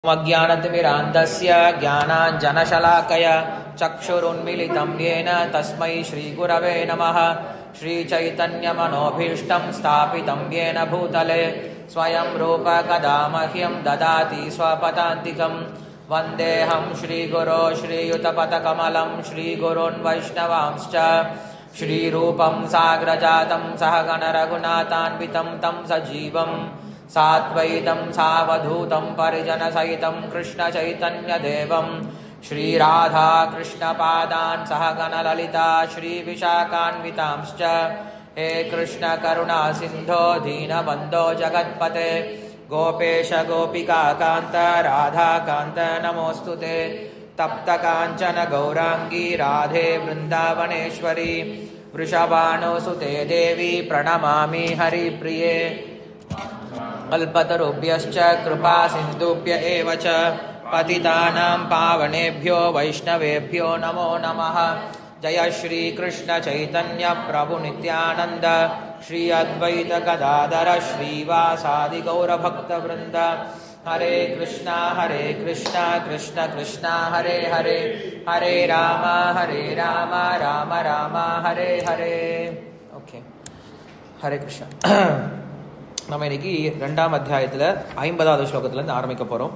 अज्ञानतिमिरान्धस्य ज्ञानाञ्जनशलाकय चक्षुरुन्मिलितं येन तस्मै श्रीगुरवे नमः श्रीचैतन्यमनोभीष्टं स्थापितं येन भूतले स्वयं रूप कदा मह्यं ददाति स्वपदान्तिकं वन्देऽहं श्रीगुरो श्रीयुतपथकमलं श्रीगुरोन् वैष्णवांश्च श्रीरूपं साग्रजातं सहगणरघुनाथान्वितं तं सजीवम् सात्वैतं सावधूतं परिजनसहितं कृष्णचैतन्यदेवं श्रीराधा कृष्णपादान् सहगणललिता श्रीविशाखान्वितांश्च हे कृष्णकरुणासिन्धो दीनबन्धो जगत्पते गोपेश गोपिकान्त राधाकान्त नमोऽस्तु ते तप्तकाञ्चन गौराङ्गी राधे वृन्दावनेश्वरी वृषभानुसुते देवी प्रणमामि हरिप्रिये अल्पतरुभ्यश्च कृपा सिन्धुभ्य एव च पतितानां पावनेभ्यो वैष्णवेभ्यो नमो नमः जय श्रीकृष्णचैतन्यप्रभुनित्यानन्द श्री अद्वैत गदाधर श्रीवासादिगौरभक्तवृन्द हरे कृष्णा हरे कृष्णा कृष्ण कृष्णा हरे हरे हरे राम हरे राम राम राम हरे हरे ओके हरे कृष्ण நம்ம இன்னைக்கு ரெண்டாம் அத்தியாயத்தில் ஐம்பதாவது ஸ்லோகத்துலேருந்து ஆரம்பிக்க போகிறோம்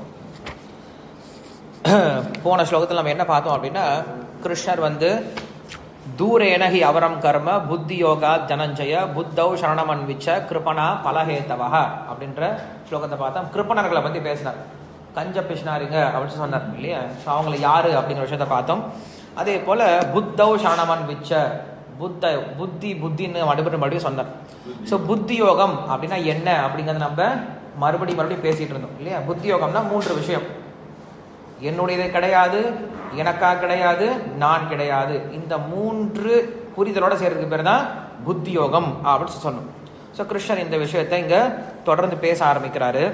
போன ஸ்லோகத்தில் நம்ம என்ன பார்த்தோம் அப்படின்னா கிருஷ்ணர் வந்து தூரேனகி அவரம் கர்ம புத்தி யோகா ஜனஞ்சய புத்தௌ சரணமன்விச்ச கிருபணா பலஹேத்தவா அப்படின்ற ஸ்லோகத்தை பார்த்தோம் கிருப்பணர்களை பற்றி பேசினார் கஞ்ச பிஷ்னாரிங்க அப்படின்னு சொன்னார் இல்லையா ஸோ அவங்களை யாரு அப்படிங்கிற விஷயத்த பார்த்தோம் அதே போல் புத்தௌ சரணமன்விச்ச புத்த புத்தி புத்தின்னு மறுபடியும் மறுபடியும் சொன்னார் ஸோ புத்தி யோகம் அப்படின்னா என்ன அப்படிங்கிறத நம்ம மறுபடியும் மறுபடியும் பேசிட்டு இருந்தோம் இல்லையா புத்தி யோகம்னா மூன்று விஷயம் என்னுடையது கிடையாது எனக்கா கிடையாது நான் கிடையாது இந்த மூன்று புரிதலோட சேர்றதுக்கு பேர் தான் புத்தி யோகம் அப்படின்னு சொன்னோம் ஸோ கிருஷ்ணன் இந்த விஷயத்தை இங்க தொடர்ந்து பேச ஆரம்பிக்கிறாரு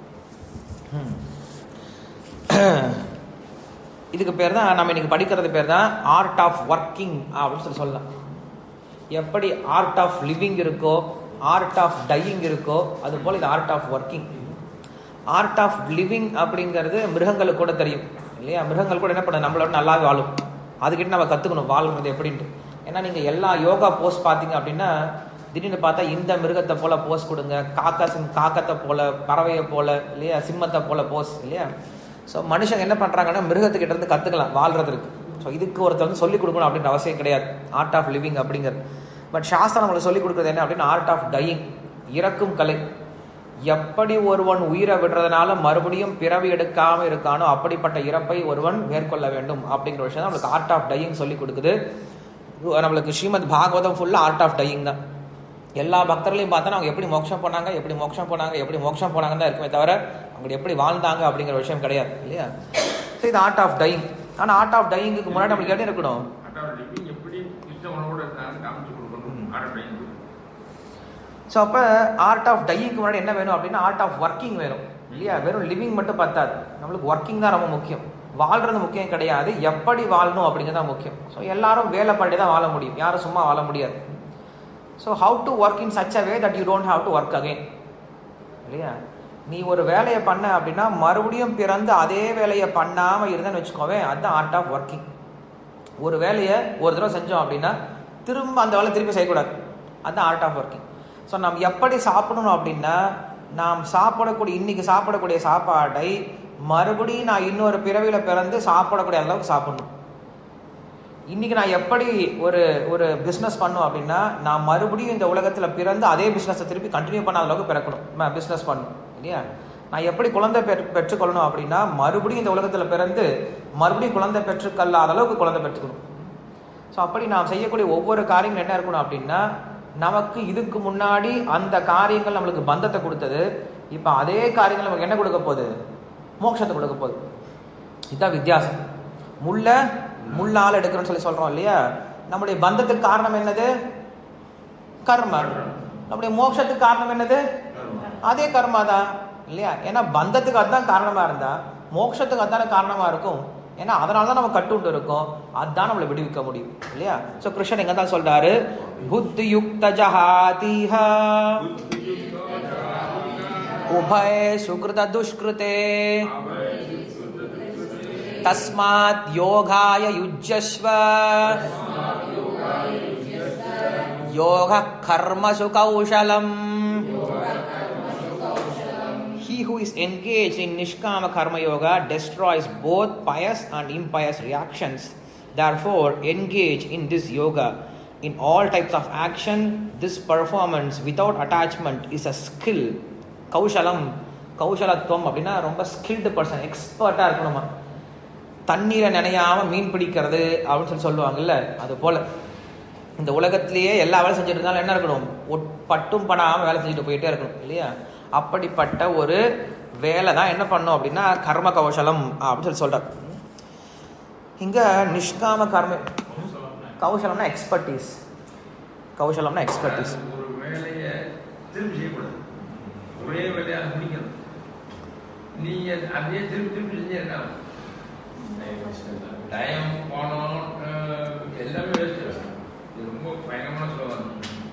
இதுக்கு பேர் தான் நம்ம இன்னைக்கு படிக்கிறது பேர் தான் ஆர்ட் ஆஃப் ஒர்க்கிங் அப்படின்னு சொல்லி சொல்லலாம் எப்படி ஆர்ட் ஆஃப் லிவிங் இருக்கோ ஆர்ட் ஆஃப் டையிங் இருக்கோ அது போல் இது art of working art of living அப்படிங்கிறது மிருகங்களுக்கு கூட தெரியும் இல்லையா மிருகங்கள் கூட என்ன பண்ண நம்மளோட நல்லாவே வாழும் அதுக்கிட்ட நம்ம கற்றுக்கணும் வாழ்றது எப்படின்ட்டு ஏன்னா நீங்கள் எல்லா யோகா போஸ்ட் பார்த்தீங்க அப்படின்னா திடீர்னு பார்த்தா இந்த மிருகத்தை போல போஸ் கொடுங்க காக்கா சிம் காக்கத்தை போல பறவையை போல இல்லையா சிம்மத்தை போல போஸ் இல்லையா ஸோ மனுஷங்க என்ன பண்ணுறாங்கன்னா மிருகத்துக்கிட்ட இருந்து கற்றுக்கலாம் வாழ்றதுக்கு ஸோ இதுக்கு ஒருத்தர் வந்து சொல்லிக் கொடுக்கணும் அப்படின்ற அவசியம் கிடையாது ஆர்ட் ஆஃப் லிவிங் அப்படிங்கிறது பட் சாஸ்திரம் நம்மளுக்கு சொல்லிக் கொடுக்குறது என்ன அப்படின்னா ஆர்ட் ஆஃப் டையிங் இறக்கும் கலை எப்படி ஒருவன் உயிரை விடுறதுனால மறுபடியும் பிறவி எடுக்காம இருக்கானோ அப்படிப்பட்ட இறப்பை ஒருவன் மேற்கொள்ள வேண்டும் அப்படிங்கிற விஷயம் தான் நம்மளுக்கு ஆர்ட் ஆஃப் டையிங் சொல்லி கொடுக்குது நம்மளுக்கு ஸ்ரீமத் பாகவதம் ஃபுல்லாக ஆர்ட் ஆஃப் டையிங் தான் எல்லா பக்தர்களையும் பார்த்தா அவங்க எப்படி மோட்சம் போனாங்க எப்படி மோட்சம் போனாங்க எப்படி மோட்சம் போனாங்கன்னு தான் இருக்குமே தவிர அவங்க எப்படி வாழ்ந்தாங்க அப்படிங்கிற விஷயம் கிடையாது இல்லையா ஸோ இது ஆர்ட் ஆஃப் டையிங் ஆனால் ஆர்ட் ஆஃப் டையிங்க்கு முன்னாடி நம்மளுக்கு என்ன இருக்கணும் ஸோ அப்போ ஆர்ட் ஆஃப் டையிங்க்கு முன்னாடி என்ன வேணும் அப்படின்னா ஆர்ட் ஆஃப் ஒர்க்கிங் வேணும் இல்லையா வெறும் லிவிங் மட்டும் பத்தாது நம்மளுக்கு ஒர்க்கிங் தான் ரொம்ப முக்கியம் வாழ்றது முக்கியம் கிடையாது எப்படி வாழணும் அப்படிங்கிறது தான் முக்கியம் ஸோ எல்லாரும் வேலை பண்ணி தான் வாழ முடியும் யாரும் சும்மா வாழ முடியாது so how to work in such a way that you don't have to work again இல்லையா நீ ஒரு வேலையை பண்ண அப்படின்னா மறுபடியும் பிறந்து அதே வேலையை பண்ணாமல் இருந்தேன்னு வச்சுக்கோவே அதுதான் ஆர்ட் ஆஃப் ஒர்க்கிங் ஒரு வேலையை ஒரு தடவை செஞ்சோம் அப்படின்னா திரும்ப அந்த வேலை திருப்பி செய்யக்கூடாது அதுதான் ஆர்ட் ஆஃப் ஒர்க்கிங் ஸோ நாம் எப்படி சாப்பிடணும் அப்படின்னா நாம் சாப்பிடக்கூடிய இன்னைக்கு சாப்பிடக்கூடிய சாப்பாடை மறுபடியும் நான் இன்னொரு பிறவியில் பிறந்து சாப்பிடக்கூடிய அளவுக்கு சாப்பிடணும் இன்னைக்கு நான் எப்படி ஒரு ஒரு பிஸ்னஸ் பண்ணும் அப்படின்னா நான் மறுபடியும் இந்த உலகத்தில் பிறந்து அதே பிஸ்னஸை திருப்பி கண்டினியூ பண்ணாத அளவுக்கு பிறக்கணும் பிஸ்னஸ் பண்ணணும் இல்லையா நான் எப்படி குழந்தை பெற் பெற்றுக்கொள்ளணும் அப்படின்னா மறுபடியும் இந்த உலகத்தில் பிறந்து மறுபடியும் குழந்தை பெற்றுக்கொள்ளாத அளவுக்கு குழந்தை பெற்றுக்கணும் ஸோ அப்படி நாம் செய்யக்கூடிய ஒவ்வொரு காரியங்கள் என்ன இருக்கணும் அப்படின்னா நமக்கு இதுக்கு முன்னாடி அந்த காரியங்கள் நம்மளுக்கு பந்தத்தை கொடுத்தது இப்போ அதே காரியங்கள் நமக்கு என்ன கொடுக்க போகுது மோட்சத்தை கொடுக்க போகுது இதுதான் வித்தியாசம் முள்ள முள்ளால் எடுக்கிறோன்னு சொல்லி சொல்றோம் இல்லையா நம்முடைய பந்தத்துக்கு காரணம் என்னது கர்ம நம்முடைய மோட்சத்துக்கு காரணம் என்னது அதே கர்மா தான் இல்லையா ஏன்னா பந்தத்துக்கு அதுதான் காரணமா இருந்தா மோட்சத்துக்கு அதுதானே காரணமா இருக்கும் ஏன்னா அதனால தான் நம்ம கட்டுண்டு இருக்கோம் அதுதான் நம்மளை விடுவிக்க முடியும் இல்லையா ஸோ கிருஷ்ணன் எங்க தான் சொல்றாரு புத்தி யுக்த ஜஹாதிஹா उभय सुकृत दुष्कृते तस्मात् योगाय युज्यस्व योगः कर्मसु कौशलम् He who is engaged in Nishkama Karma Yoga destroys both pious and impious reactions. Therefore, engage in this yoga. In all types of action, this performance without attachment is a skill. கௌஷலம் கௌஷலத்துவம் அப்படின்னா ரொம்ப skilled person எக்ஸ்பர்ட்டாக இருக்கணுமா தண்ணீரை நினையாம மீன் பிடிக்கிறது அப்படின்னு சொல்லி சொல்லுவாங்கல்ல அது போல இந்த உலகத்திலேயே எல்லா வேலை செஞ்சுட்டு இருந்தாலும் என்ன இருக்கணும் ஒட்- பட்டும் படாமல் வேலை செஞ்சுட்டு போயிட்டே இருக்கணும் இல்லையா அப்படிப்பட்ட ஒரு வேலை தான் என்ன பண்ணும் அப்படின்னா கர்ம கௌசலம் அப்படின்னு சொல்லி சொல்றார் இங்க நிஷ்காம கர்ம கௌசலம்னா எக்ஸ்பர்டீஸ் கௌசலம்னா எக்ஸ்பர்டீஸ் ஒரு வேலையை திரும்பி செய்யக்கூடாது ஒரே வேலையாக முடிக்கணும் நீங்க அதையே திருப்பி திருப்பி செஞ்சீங்கன்னா டைம் பணம் அஹ், எல்லாமே வேஸ்ட் இது ரொம்ப பயங்கரமான சொல்லுவாங்க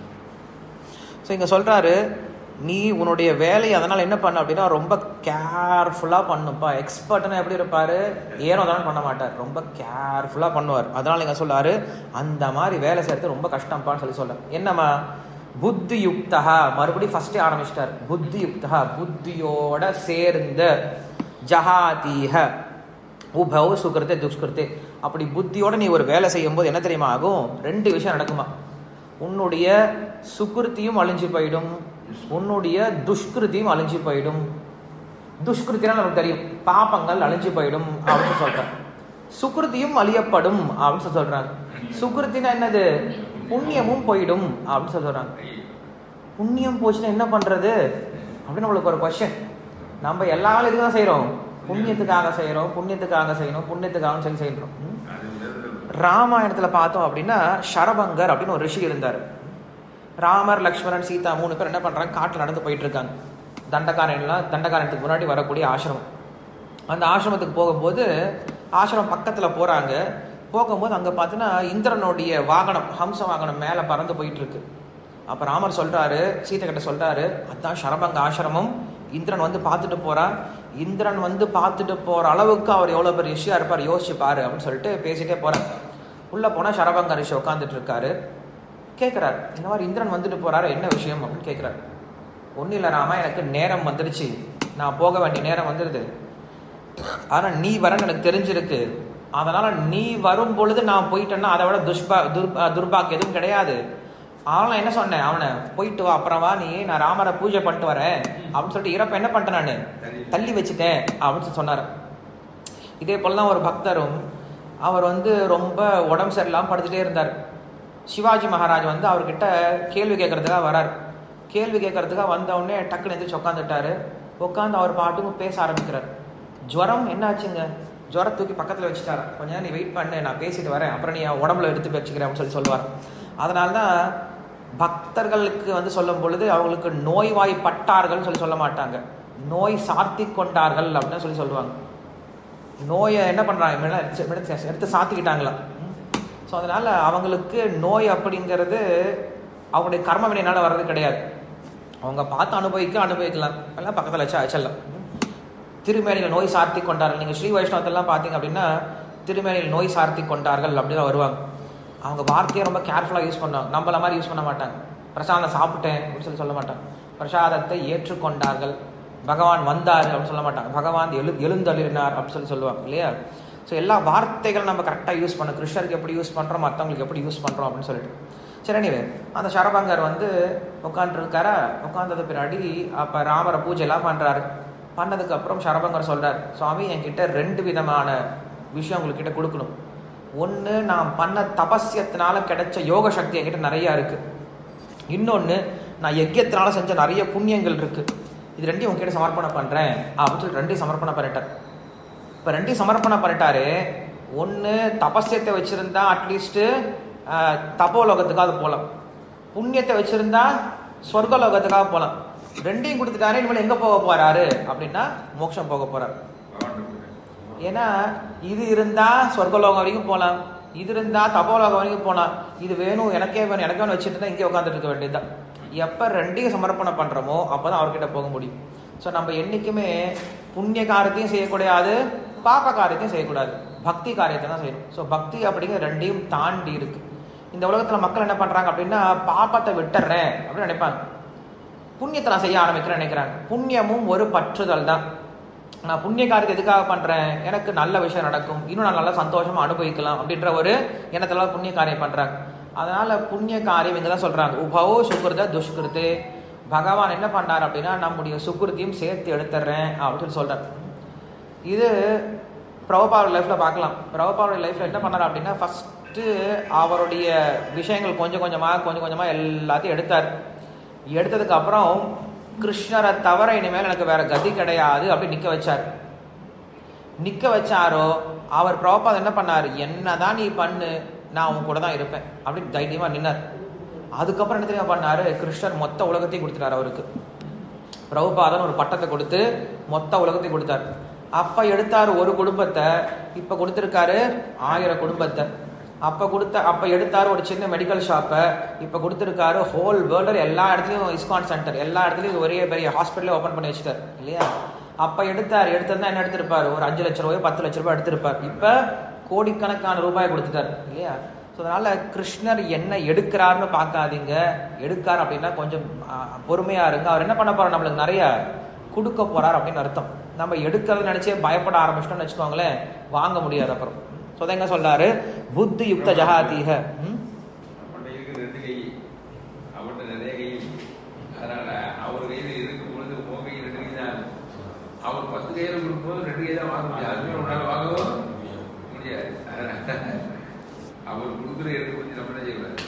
ஸோ இங்கே சொல்கிறாரு நீ உன்னுடைய வேலையை அதனால் என்ன பண்ண அப்படின்னா ரொம்ப கேர்ஃபுல்லாக பண்ணுப்பா எக்ஸ்பர்ட்னா எப்படி இருப்பார் ஏனோ தானே பண்ண மாட்டார் ரொம்ப கேர்ஃபுல்லாக பண்ணுவார் அதனால் இங்கே சொல்றாரு அந்த மாதிரி வேலை செய்யறது ரொம்ப கஷ்டம்ப்பான்னு சொல்லி சொல்ல என்னம்மா புத்தி யுக்தா மறுபடியும் ஃபஸ்ட்டே ஆரம்பிச்சிட்டார் புத்தி யுக்தா புத்தியோட சேர்ந்த ஜஹாதீஹ உபவ் சுகிருத்தே துஷ்கிருத்தே அப்படி புத்தியோட நீ ஒரு வேலை செய்யும்போது என்ன தெரியுமா ஆகும் ரெண்டு விஷயம் நடக்குமா உன்னுடைய சுகிருத்தியும் அழிஞ்சு போயிடும் உன்னுடைய துஷ்கிருத்தியும் அழிஞ்சு போயிடும் துஷ்கிருத்தினா நமக்கு தெரியும் பாப்பங்கள் அழிஞ்சு போயிடும் அப்படின்னு சொல்றாங்க சுகிருத்தியும் அழியப்படும் அப்படின்னு சொல்லி சொல்றாங்க சுகிருத்தினா என்னது புண்ணியமும் போயிடும் அப்படின்னு சொல்லி சொல்றாங்க புண்ணியம் போச்சுன்னா என்ன பண்றது அப்படின்னு நம்மளுக்கு ஒரு கொஸ்டின் நம்ம எல்லா வேலையும் இதுக்கு தான் செய்றோம் புண்ணியத்துக்காக செய்றோம் புண்ணியத்துக்காக செய்யணும் புண்ணியத்துக்காக சொல்லி செய்யறோம் ம்? அது விதத்துல ராமாயணத்துல பார்த்தோம் அப்படின்னா ஷரபங்கர் அப்படின்னு ஒரு ரிஷி இருந்தார் ராமர் லக்ஷ்மணன் சீதா மூணு பேர் என்ன பண்றாங்க காட்டுல நடந்து போயிட்டு இருக்காங்க தண்டகாரன்லாம் தண்டகாரனுக்கு முன்னாடி வரக்கூடிய ஆசிரமம் அந்த ஆசிரமத்துக்கு போகும்போது ஆசிரமம் பக்கத்துல போறாங்க போகும்போது அங்க பார்த்தீங்கன்னா இந்திரனுடைய வாகனம் ஹம்ச வாகனம் மேல பறந்து போயிட்டு இருக்கு அப்ப ராமர் சொல்றாரு சீதை கிட்ட சொல்றாரு அதான் ஷரபங்க ஆசிரமம் இந்திரன் வந்து பார்த்துட்டு போறான் இந்திரன் வந்து பார்த்துட்டு போற அளவுக்கு அவர் எவ்வளவு பெரிய ரிஷியா இருப்பார் யோசிச்சு பாரு அப்படின்னு சொல்லிட்டு பேசிட்டே போறார் உள்ள போனா ஷரபங்க ரிஷி உட்காந்துட்டு இருக்காரு கேட்குறாரு இந்த மாதிரி இந்திரன் வந்துட்டு போறாரு என்ன விஷயம் அப்படின்னு கேட்குறாரு ஒன்றும் இல்லை ராமா எனக்கு நேரம் வந்துடுச்சு நான் போக வேண்டிய நேரம் வந்துடுது ஆனா நீ வரன்னு எனக்கு தெரிஞ்சிருக்கு அதனால நீ வரும் பொழுது நான் போயிட்டேன்னா அதை விட துஷ்பா துர் துர்பாக் எதுவும் கிடையாது ஆனால் நான் என்ன சொன்னேன் அவனை போயிட்டு வா அப்புறம் வா நீ நான் ராமரை பூஜை பண்ணிட்டு வரேன் அப்படின்னு சொல்லிட்டு இறப்ப என்ன பண்ணிட்டேன் நான் தள்ளி வச்சுட்டேன் அப்படின்னு சொல்லி சொன்னார் இதே போல தான் ஒரு பக்தரும் அவர் வந்து ரொம்ப உடம்பு சரியில்லாமல் படுத்துட்டே இருந்தார் சிவாஜி மகாராஜ் வந்து அவர்கிட்ட கேள்வி கேட்கறதுக்காக வரார் கேள்வி கேட்கறதுக்காக வந்த உடனே டக்குன்னு எந்திரிச்சு உட்காந்துட்டாரு உட்காந்து அவர் பாட்டுக்கும் பேச ஆரம்பிக்கிறார் ஜுரம் என்ன ஆச்சுங்க ஜுரம் தூக்கி பக்கத்தில் வச்சுட்டாரு கொஞ்ச நேரம் நீ வெயிட் பண்ணு நான் பேசிட்டு வரேன் அப்புறம் நீ என் உடம்புல எடுத்து வச்சுக்கிறேன் அப்படின்னு சொல்லி சொல்லுவார் அதனால தான் பக்தர்களுக்கு வந்து சொல்லும் பொழுது அவங்களுக்கு நோய்வாய்ப்பட்டார்கள் சொல்லி சொல்ல மாட்டாங்க நோய் சாத்தி கொண்டார்கள் அப்படின்னு சொல்லி சொல்லுவாங்க நோயை என்ன பண்ணுறாங்க முன்னாடி எடுத்து எடுத்து- எடுத்து சாத்திக்கிட்டாங்களாம் ஸோ அதனால் அவங்களுக்கு நோய் அப்படிங்கிறது அவங்களுடைய கர்ம வினையினால வர்றது கிடையாது அவங்க பார்த்து அனுபவிக்க அனுபவிக்கலாம் எல்லாம் பக்கத்தில் வச்சு அச்சலாம் திருமேனியில் நோய் சார்த்தி கொண்டார்கள் நீங்கள் ஸ்ரீ வைஷ்ணவத்தெல்லாம் பார்த்தீங்க அப்படின்னா திருமேனியில் நோய் சார்த்தி கொண்டார்கள் அப்படின்னு தான் வருவாங்க அவங்க வார்த்தையை ரொம்ப கேர்ஃபுல்லாக யூஸ் பண்ணுவாங்க நம்மள மாதிரி யூஸ் பண்ண மாட்டாங்க பிரசாதம் சாப்பிட்டேன் அப்படின்னு சொல்லி சொல்ல மாட்டாங்க பிரசாதத்தை ஏற்றுக்கொண்டார்கள் பகவான் வந்தார் அப்படின்னு சொல்ல மாட்டாங்க பகவான் எழு எழுந்தருளினார் அப்படின்னு சொல்லி சொல்லுவாங்க இல்லையா ஸோ எல்லா வார்த்தைகள் நம்ம கரெக்டாக யூஸ் பண்ணணும் கிருஷ்ணருக்கு எப்படி யூஸ் பண்ணுறோம் மற்றவங்களுக்கு எப்படி யூஸ் பண்ணுறோம் அப்படின்னு சொல்லிட்டு சரி anyway, அந்த சரபங்கர் வந்து உட்காந்துருக்காரா உட்காந்தது பின்னாடி அப்போ ராமரை பூஜை எல்லாம் பண்ணுறாரு பண்ணதுக்கு அப்புறம் சரபங்கர் சொல்றார் சுவாமி என்கிட்ட ரெண்டு விதமான விஷயம் உங்ககிட்ட கொடுக்கணும் ஒன்று நான் பண்ண தபஸ்யத்தினால கிடைச்ச யோக சக்தி என்கிட்ட நிறையா இருக்கு இன்னொன்று நான் யஜ்யத்தினால செஞ்ச நிறைய புண்ணியங்கள் இருக்கு இது ரெண்டையும் உங்ககிட்ட சமர்ப்பணம் பண்றேன் அப்படின்னு சொல்லி ரெண்டையும் சமர்ப்பணம் பண்ணிட்டார் இப்போ ரெண்டையும் சமர்ப்பணம் பண்ணிட்டாரு ஒன்று தபஸ்யத்தை வச்சிருந்தா அட்லீஸ்ட்டு தபோலோகத்துக்காக போகலாம் புண்ணியத்தை வச்சிருந்தா சொர்க்கலோகத்துக்காக போகலாம் ரெண்டையும் கொடுத்துட்டாரு இனிமேல் எங்கே போக போறாரு அப்படின்னா மோட்சம் போக போறாரு ஏன்னா இது இருந்தா சொர்க்கலோகம் வரைக்கும் போகலாம் இது இருந்தா தபோலோகம் வரைக்கும் போகலாம் இது வேணும் எனக்கே வேணும் எனக்கே வேணும் வச்சுட்டு தான் இங்கே உட்காந்துட்டு இருக்க வேண்டியதுதான் எப்போ ரெண்டையும் சமர்ப்பணம் பண்றோமோ அப்பதான் அவர்கிட்ட போக முடியும் ஸோ நம்ம என்றைக்குமே புண்ணிய காரியத்தையும் செய்யக்கூடாது பாப காரியத்தையும் செய்யக்கூடாது பக்தி காரியத்தை தான் செய்யணும் ஸோ பக்தி அப்படிங்கிற ரெண்டையும் தாண்டி இருக்கு இந்த உலகத்தில் மக்கள் என்ன பண்ணுறாங்க அப்படின்னா பாப்பத்தை விட்டுறேன் அப்படின்னு நினைப்பாங்க புண்ணியத்தை நான் செய்ய ஆரம்பிக்கிறேன்னு நினைக்கிறாங்க புண்ணியமும் ஒரு பற்றுதல் தான் நான் புண்ணிய காரியத்தை எதுக்காக பண்ணுறேன் எனக்கு நல்ல விஷயம் நடக்கும் இன்னும் நான் நல்லா சந்தோஷமாக அனுபவிக்கலாம் அப்படின்ற ஒரு எண்ணத்துல புண்ணிய காரியம் பண்ணுறாங்க அதனால புண்ணிய காரியம் இங்கே தான் சொல்கிறாங்க உபவோ சுகிருத துஷ்கிருத்து பகவான் என்ன பண்ணார் அப்படின்னா நம்முடைய சுகிருத்தையும் சேர்த்து எடுத்துடுறேன் அப்படின்னு சொல்லி சொல்கிறார் இது பிரபுபாவோட லைஃப்பில் பார்க்கலாம் பிரபுபாவோட லைஃப்பில் என்ன பண்ணார் அப்படின்னா ஃபஸ்ட்டு அவருடைய விஷயங்கள் கொஞ்சம் கொஞ்சமாக கொஞ்சம் கொஞ்சமாக எல்லாத்தையும் எடுத்தார் எடுத்ததுக்கு அப்புறம் கிருஷ்ணரை தவிர இனிமேல் எனக்கு வேற கதி கிடையாது அப்படி நிற்க வச்சார் நிற்க வச்சாரோ அவர் பிரபுபாத் என்ன பண்ணார் என்னதான் நீ பண்ணு நான் உன் கூட தான் இருப்பேன் அப்படின்னு தைரியமாக நின்னார் அதுக்கப்புறம் என்ன தெரியுமா பண்ணாரு கிருஷ்ணர் மொத்த உலகத்தையும் கொடுத்துட்டார் அவருக்கு பிரபுபாதன் ஒரு பட்டத்தை கொடுத்து மொத்த உலகத்தையும் கொடுத்தார் அப்ப எடுத்தார் ஒரு குடும்பத்தை இப்ப கொடுத்திருக்காரு ஆயிரம் குடும்பத்தை அப்ப கொடுத்த அப்ப எடுத்தாரு ஒரு சின்ன மெடிக்கல் ஷாப்பை இப்ப கொடுத்திருக்காரு ஹோல் வேர்ல்டர் எல்லா இடத்துலயும் இஸ்கான் சென்டர் எல்லா இடத்துலயும் ஒரே பெரிய ஹாஸ்பிட்டலே ஓபன் பண்ணி வச்சுட்டார் இல்லையா அப்ப எடுத்தார் எடுத்ததுதான் என்ன எடுத்திருப்பாரு ஒரு அஞ்சு லட்ச ரூபாயோ பத்து லட்ச ரூபாய் எடுத்திருப்பார் இப்ப கோடிக்கணக்கான ரூபாய் கொடுத்துட்டார் இல்லையா ஸோ அதனால கிருஷ்ணர் என்ன எடுக்கிறாருன்னு பார்க்காதீங்க எடுக்கார் அப்படின்னா கொஞ்சம் ஆ, பொறுமையா இருங்க அவர் என்ன பண்ண போறார் நம்மளுக்கு நிறைய கொடுக்க போறார் அப்படின்னு அர்த்தம் நம்ம எடுக்கிறது நினைச்சே பயப்பட ஆரம்பிச்சிட்டோம்னு வச்சுக்கோங்களேன் வாங்க முடியாது அப்புறம் ஸோ எங்க சொல்றாரு புத்தி யுக்த ஜகாதீக ம்? அவன்கிட்ட இருக்கு ரெண்டு கை அவன்கிட்ட நிறைய கை அதனால அவர் கையில இருக்கும் பொழுது உன் கை ரெண்டு கை தான் அவர் பத்து கையில கொடுக்கும்போது ரெண்டு கை தான் வாங்க முடியாது அதுவே உன்னால வாங்கவும் முடியாது அதனால அவர் கொடுக்குற எடுத்து கொஞ்சம் நம்ம என்ன செய்யக்கூடாது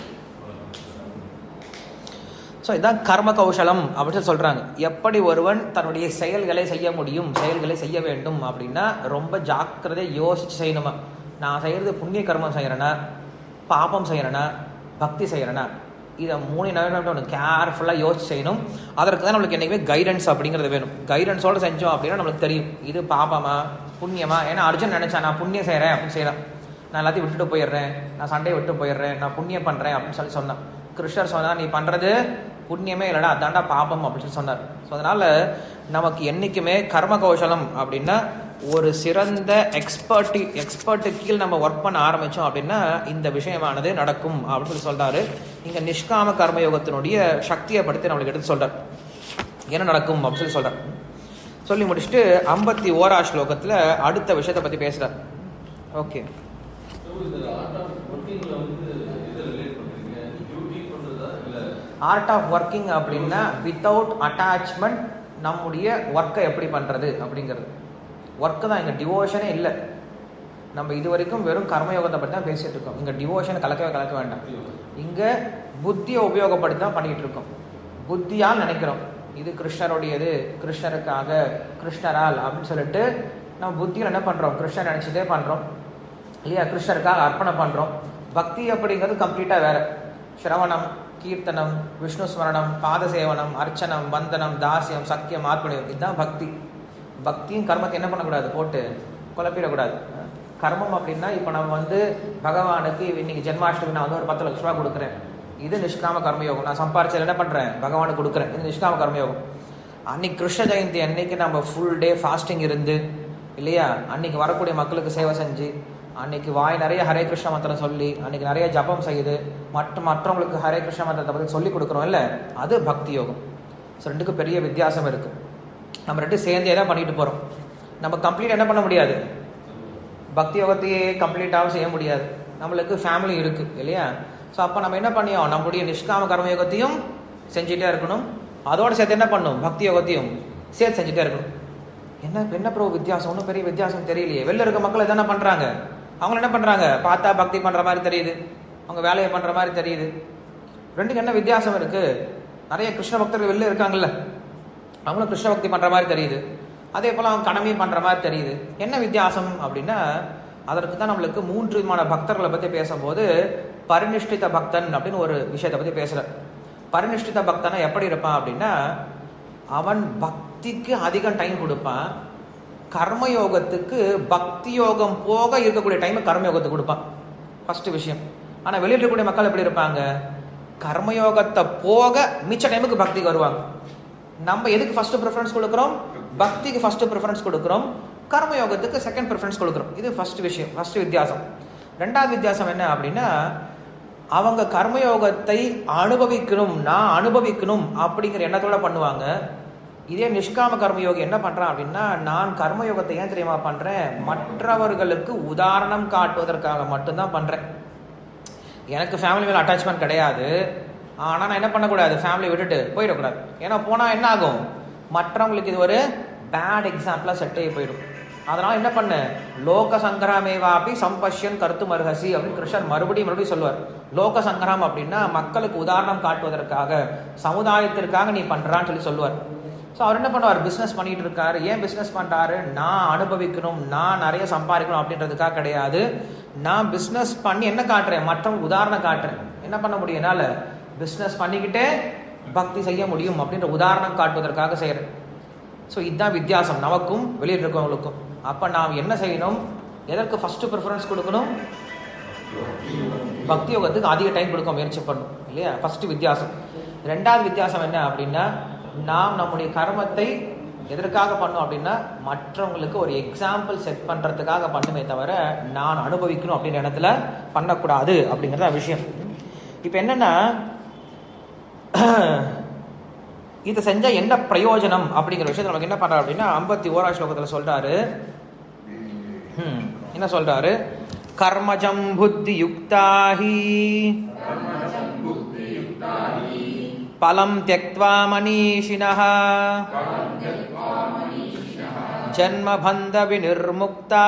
ஸோ இதான் கர்ம கௌசலம் அப்படின்னு சொல்றாங்க எப்படி ஒருவன் தன்னுடைய செயல்களை செய்ய முடியும் செயல்களை செய்ய வேண்டும் அப்படின்னா ரொம்ப ஜாக்கிரதையா யோசிச்சு செய்யணுமா நான் செய்யறது புண்ணிய கர்மம் செய்யறேனா பாபம் செய்யறேனா பக்தி செய்யறேனா இதை மூணு நேரம் கேர்ஃபுல்லாக யோசிச்சு செய்யணும் அதற்கு தான் நம்மளுக்கு என்னைக்குமே கைடன்ஸ் அப்படிங்கிறது வேணும் கைடன்ஸோட செஞ்சோம் அப்படின்னா நம்மளுக்கு தெரியும் இது பாபமா புண்ணியமா ஏன்னா அர்ஜுன் நினைச்சா நான் புண்ணியம் செய்கிறேன் அப்படின்னு செய்யறான் நான் எல்லாத்தையும் விட்டுட்டு போயிடுறேன் நான் சண்டையை விட்டு போயிடுறேன் நான் புண்ணியம் பண்றேன் அப்படின்னு சொல்லி சொன்னான் கிருஷ்ணர் சொன்னா நீ பண்றது புண்ணியமே இல்லைடா அதான்டா பாபம் அப்படின்னு சொல்லி சொன்னார் ஸோ அதனால நமக்கு என்னைக்குமே கர்ம கௌசலம் அப்படின்னா ஒரு சிறந்த எக்ஸ்பர்ட்டி எக்ஸ்பர்ட்டு கீழ் நம்ம ஒர்க் பண்ண ஆரம்பிச்சோம் அப்படின்னா இந்த விஷயமானது நடக்கும் அப்படின்னு சொல்லி சொல்றாரு இங்க நிஷ்காம கர்மயோகத்தினுடைய சக்தியை படுத்தி நம்மளுக்கு எடுத்து சொல்றார் என்ன நடக்கும் அப்படின்னு சொல்லி சொல்றார் சொல்லி முடிச்சுட்டு ஐம்பத்தி ஓரா ஸ்லோகத்துல அடுத்த விஷயத்தை பத்தி பேசுறார் ஓகே ஆர்ட் ஆஃப் ஒர்க்கிங் அப்படின்னா வித்தவுட் அட்டாச்மெண்ட் நம்முடைய ஒர்க்கை எப்படி பண்ணுறது அப்படிங்கிறது ஒர்க்கு தான் இங்கே டிவோஷனே இல்லை நம்ம இது வரைக்கும் வெறும் கர்மயோகத்தை பற்றி தான் பேசிட்டு இருக்கோம் இங்கே டிவோஷன் கலக்கவே கலக்க வேண்டாம் இங்கே புத்தியை உபயோகப்படுத்தி தான் பண்ணிட்டு இருக்கோம் புத்தியால் நினைக்கிறோம் இது கிருஷ்ணருடையது கிருஷ்ணருக்காக கிருஷ்ணரால் அப்படின்னு சொல்லிட்டு நம்ம புத்தியில் என்ன பண்ணுறோம் கிருஷ்ணர் நினச்சிட்டே பண்ணுறோம் இல்லையா கிருஷ்ணருக்காக அர்ப்பணம் பண்ணுறோம் பக்தி அப்படிங்கிறது கம்ப்ளீட்டாக வேற ஸ்ரவணம் கீர்த்தனம் விஷ்ணு ஸ்மரணம் பாதசேவனம் அர்ச்சனம் வந்தனம் தாசியம் சக்கியம் ஆத்மனியம் இதுதான் பக்தி பக்தியும் கர்மத்தை என்ன பண்ணக்கூடாது போட்டு குழப்பிடக்கூடாது கர்மம் அப்படின்னா இப்போ நம்ம வந்து பகவானுக்கு இன்னைக்கு ஜென்மாஷ்டமி நான் வந்து ஒரு பத்து லட்ச ரூபா கொடுக்குறேன் இது நிஷ்காம கர்மயோகம் நான் சம்பாரிச்சது என்ன பண்ணுறேன் பகவானுக்கு கொடுக்குறேன் இது நிஷ்காம கர்மயோகம் அன்னைக்கு கிருஷ்ண ஜெயந்தி அன்னைக்கு நம்ம ஃபுல் டே ஃபாஸ்டிங் இருந்து இல்லையா அன்னைக்கு வரக்கூடிய மக்களுக்கு சேவை செஞ்சு அன்னைக்கு வாய் நிறைய ஹரே கிருஷ்ண மந்திரம் சொல்லி அன்னைக்கு நிறைய ஜபம் செய்யுது மற்ற மற்றவங்களுக்கு ஹரே கிருஷ்ண மந்திரத்தை பற்றி சொல்லி கொடுக்குறோம் இல்லை அது பக்தி யோகம் ஸோ ரெண்டுக்கும் பெரிய வித்தியாசம் இருக்கு நம்ம ரெண்டும் சேர்ந்தே தான் பண்ணிட்டு போகிறோம் நம்ம கம்ப்ளீட் என்ன பண்ண முடியாது பக்தி யோகத்தையே கம்ப்ளீட்டாகவும் செய்ய முடியாது நம்மளுக்கு ஃபேமிலி இருக்கு இல்லையா ஸோ அப்போ நம்ம என்ன பண்ணியோம் நம்முடைய நிஷ்காம கர்ம யோகத்தையும் செஞ்சுட்டே இருக்கணும் அதோட சேர்த்து என்ன பண்ணும் பக்தி யோகத்தையும் சேர்த்து செஞ்சுட்டே இருக்கணும் என்ன என்ன ப்ரோ வித்தியாசம் ஒன்றும் பெரிய வித்தியாசம் தெரியலையே வெளில இருக்க மக்கள் எதான பண்ணுறாங்க அவங்க என்ன பண்ணுறாங்க பார்த்தா பக்தி பண்ணுற மாதிரி தெரியுது அவங்க வேலையை பண்ணுற மாதிரி தெரியுது ரெண்டுக்கு என்ன வித்தியாசம் இருக்கு நிறைய கிருஷ்ண பக்தர்கள் வெளில இருக்காங்கல்ல அவங்களும் கிருஷ்ண பக்தி பண்ணுற மாதிரி தெரியுது அதே போல் அவங்க கடமையும் பண்ணுற மாதிரி தெரியுது என்ன வித்தியாசம் அப்படின்னா அதற்கு தான் நம்மளுக்கு மூன்று விதமான பக்தர்களை பற்றி பேசும்போது பரிநிஷ்டித பக்தன் அப்படின்னு ஒரு விஷயத்தை பற்றி பேசுகிறார் பரிநிஷ்டித பக்தனா எப்படி இருப்பான் அப்படின்னா அவன் பக்திக்கு அதிகம் டைம் கொடுப்பான் கர்மயோகத்துக்கு பக்தி யோகம் போக இருக்கக்கூடிய டைம் கர்மயோகத்துக்கு கொடுப்பான் ஃபர்ஸ்ட் விஷயம் ஆனால் வெளியில் இருக்கக்கூடிய மக்கள் எப்படி இருப்பாங்க கர்மயோகத்தை போக மிச்ச டைமுக்கு பக்திக்கு வருவாங்க நம்ம எதுக்கு ஃபர்ஸ்ட் ப்ரிஃபரன்ஸ் கொடுக்குறோம் பக்திக்கு ஃபர்ஸ்ட் ப்ரிஃபரன்ஸ் கொடுக்குறோம் கர்மயோகத்துக்கு செகண்ட் ப்ரிஃபரன்ஸ் கொடுக்குறோம் இது ஃபர்ஸ்ட் விஷயம் ஃபர்ஸ்ட் வித்தியாசம் ரெண்டாவது வித்தியாசம் என்ன அப்படின்னா அவங்க கர்மயோகத்தை அனுபவிக்கணும் நான் அனுபவிக்கணும் அப்படிங்கிற எண்ணத்தோட பண்ணுவாங்க இதே நிஷ்காம கர்மயோகி என்ன பண்றான் அப்படின்னா நான் கர்மயோகத்தை ஏன் தெரியுமா பண்றேன் மற்றவர்களுக்கு உதாரணம் காட்டுவதற்காக மட்டும்தான் பண்றேன் எனக்கு ஃபேமிலி மேலே அட்டாச்மெண்ட் கிடையாது ஆனால் நான் என்ன பண்ணக்கூடாது ஃபேமிலியை விட்டுட்டு போயிடக்கூடாது ஏன்னா போனால் என்ன ஆகும் மற்றவங்களுக்கு இது ஒரு பேட் எக்ஸாம்பிளாக செட் ஆகி போயிடும் அதனால் என்ன பண்ணு லோக சங்கிராமேவாபி சம்பஷ்யன் கருத்து மருகசி அப்படின்னு கிருஷ்ணர் மறுபடியும் மறுபடியும் சொல்லுவார் லோக சங்கிராம் அப்படின்னா மக்களுக்கு உதாரணம் காட்டுவதற்காக சமுதாயத்திற்காக நீ பண்றான்னு சொல்லி சொல்லுவார் ஸோ அவர் என்ன பண்ணுவார் பிஸ்னஸ் பண்ணிட்டு இருக்காரு ஏன் பிஸ்னஸ் பண்றாரு நான் அனுபவிக்கணும் நான் நிறைய சம்பாதிக்கணும் அப்படின்றதுக்காக கிடையாது நான் பிஸ்னஸ் பண்ணி என்ன காட்டுறேன் மற்றவங்க உதாரணம் காட்டுறேன் என்ன பண்ண முடியும் என்னால் பிஸ்னஸ் பண்ணிக்கிட்டே பக்தி செய்ய முடியும் அப்படின்ற உதாரணம் காட்டுவதற்காக செய்கிறேன் ஸோ இதுதான் வித்தியாசம் நமக்கும் வெளியில் இருக்கவங்களுக்கும் அப்போ நாம் என்ன செய்யணும் எதற்கு ஃபர்ஸ்ட் ப்ரிஃபரன்ஸ் கொடுக்கணும் பக்தி யோகத்துக்கு அதிக டைம் கொடுக்க முயற்சி பண்ணணும் இல்லையா ஃபர்ஸ்ட் வித்தியாசம் ரெண்டாவது வித்தியாசம் என்ன அப்படின்னா நாம் நம்முடைய கர்மத்தை எதற்காக பண்ணோம் அப்படின்னா மற்றவங்களுக்கு ஒரு எக்ஸாம்பிள் செட் பண்ணுறதுக்காக பண்ணுமே தவிர நான் அனுபவிக்கணும் அப்படின்ற இடத்துல பண்ணக்கூடாது அப்படிங்கிறத விஷயம் இப்போ என்னன்னா இதை செஞ்சா என்ன பிரயோஜனம் அப்படிங்கிற விஷயத்தை நமக்கு என்ன பண்றாரு அப்படின்னா ஐம்பத்தி ஓரா ஸ்லோகத்தில் சொல்றாரு ஹம், என்ன சொல்றாரு கர்மஜம் புத்தி யுக்தாஹி பலம் தியக்வா மனிஷினः ஜன்மபந்த விநிர்முக்தா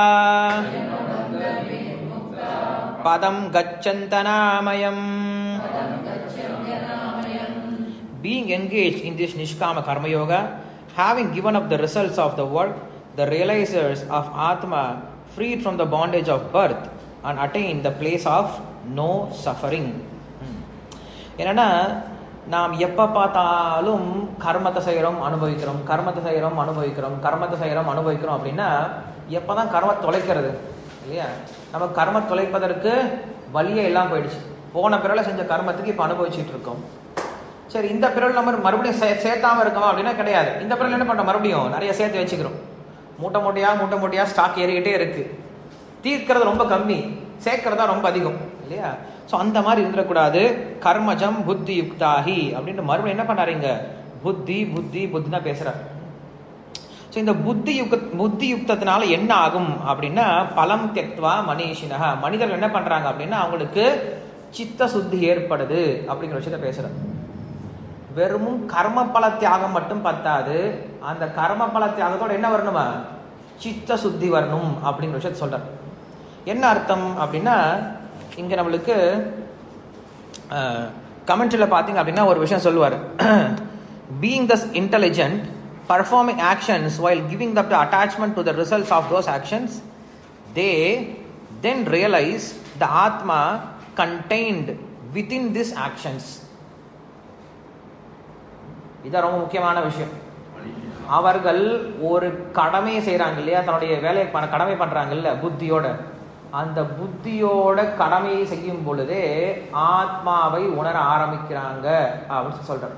பதம் கச்சந்தனாமயம் being engaged in this Nishkama Karma Yoga, having given up the results of the world, the realizers of Atma freed from the bondage of birth and attain the place of no suffering. Hmm. என்னன்னா நாம் எப்போ பார்த்தாலும் கர்மத்தை செய்கிறோம் அனுபவிக்கிறோம் கர்மத்தை செய்கிறோம் அனுபவிக்கிறோம் கர்மத்தை செய்கிறோம் அனுபவிக்கிறோம் அப்படின்னா எப்போ தான் கர்ம தொலைக்கிறது இல்லையா நம்ம கர்ம தொலைப்பதற்கு வழியே எல்லாம் போயிடுச்சு போன பிறகு செஞ்ச கர்மத்துக்கு இப்போ அனுபவிச்சுட்டு இருக்கோம் சரி இந்த பிறல் நம்ம மறுபடியும் சே சேர்த்தாம இருக்கோம் அப்படின்னா கிடையாது இந்த பிறல் என்ன பண்றோம் மறுபடியும் நிறைய சேர்த்து வச்சுக்கிறோம் மூட்டை மூட்டையா மூட்டை மூட்டையா ஸ்டாக் ஏறிக்கிட்டே இருக்கு தீர்க்கிறது ரொம்ப கம்மி சேர்க்கறதா ரொம்ப அதிகம் இல்லையா ஸோ அந்த மாதிரி இருந்துடக்கூடாது கர்மஜம் புத்தி யுக்தாகி அப்படின்ட்டு மறுபடியும் என்ன பண்ணாருங்க புத்தி புத்தி புத்தி தான் பேசுறாரு ஸோ இந்த புத்தி யுக புத்தி யுக்தத்தினால என்ன ஆகும் அப்படின்னா பலம் தெக்வா மனிஷினக மனிதர்கள் என்ன பண்றாங்க அப்படின்னா அவங்களுக்கு சித்த சுத்தி ஏற்படுது அப்படிங்கிற விஷயத்த பேசுறாரு வெறும் கர்மபல தியாகம் மட்டும் பத்தாது அந்த கர்மபல தியாகத்தோட என்ன வரணுமா சித்த சுத்தி வரணும் அப்படிங்கிற விஷயத்த சொல்றார் என்ன அர்த்தம் அப்படின்னா இங்க நம்மளுக்கு கமெண்ட்ரியில் பார்த்தீங்க அப்படின்னா ஒரு விஷயம் சொல்லுவார் being thus intelligent performing actions while giving up the attachment to the results of those actions they then realize the atma contained within these actions இதான் ரொம்ப முக்கியமான விஷயம் அவர்கள் ஒரு கடமையை செய்கிறாங்க இல்லையா தன்னுடைய வேலையை பண்ண கடமை பண்ணுறாங்கல்ல புத்தியோட அந்த புத்தியோட கடமையை செய்யும் பொழுதே ஆத்மாவை உணர ஆரம்பிக்கிறாங்க அப்படின்னு சொல்றாரு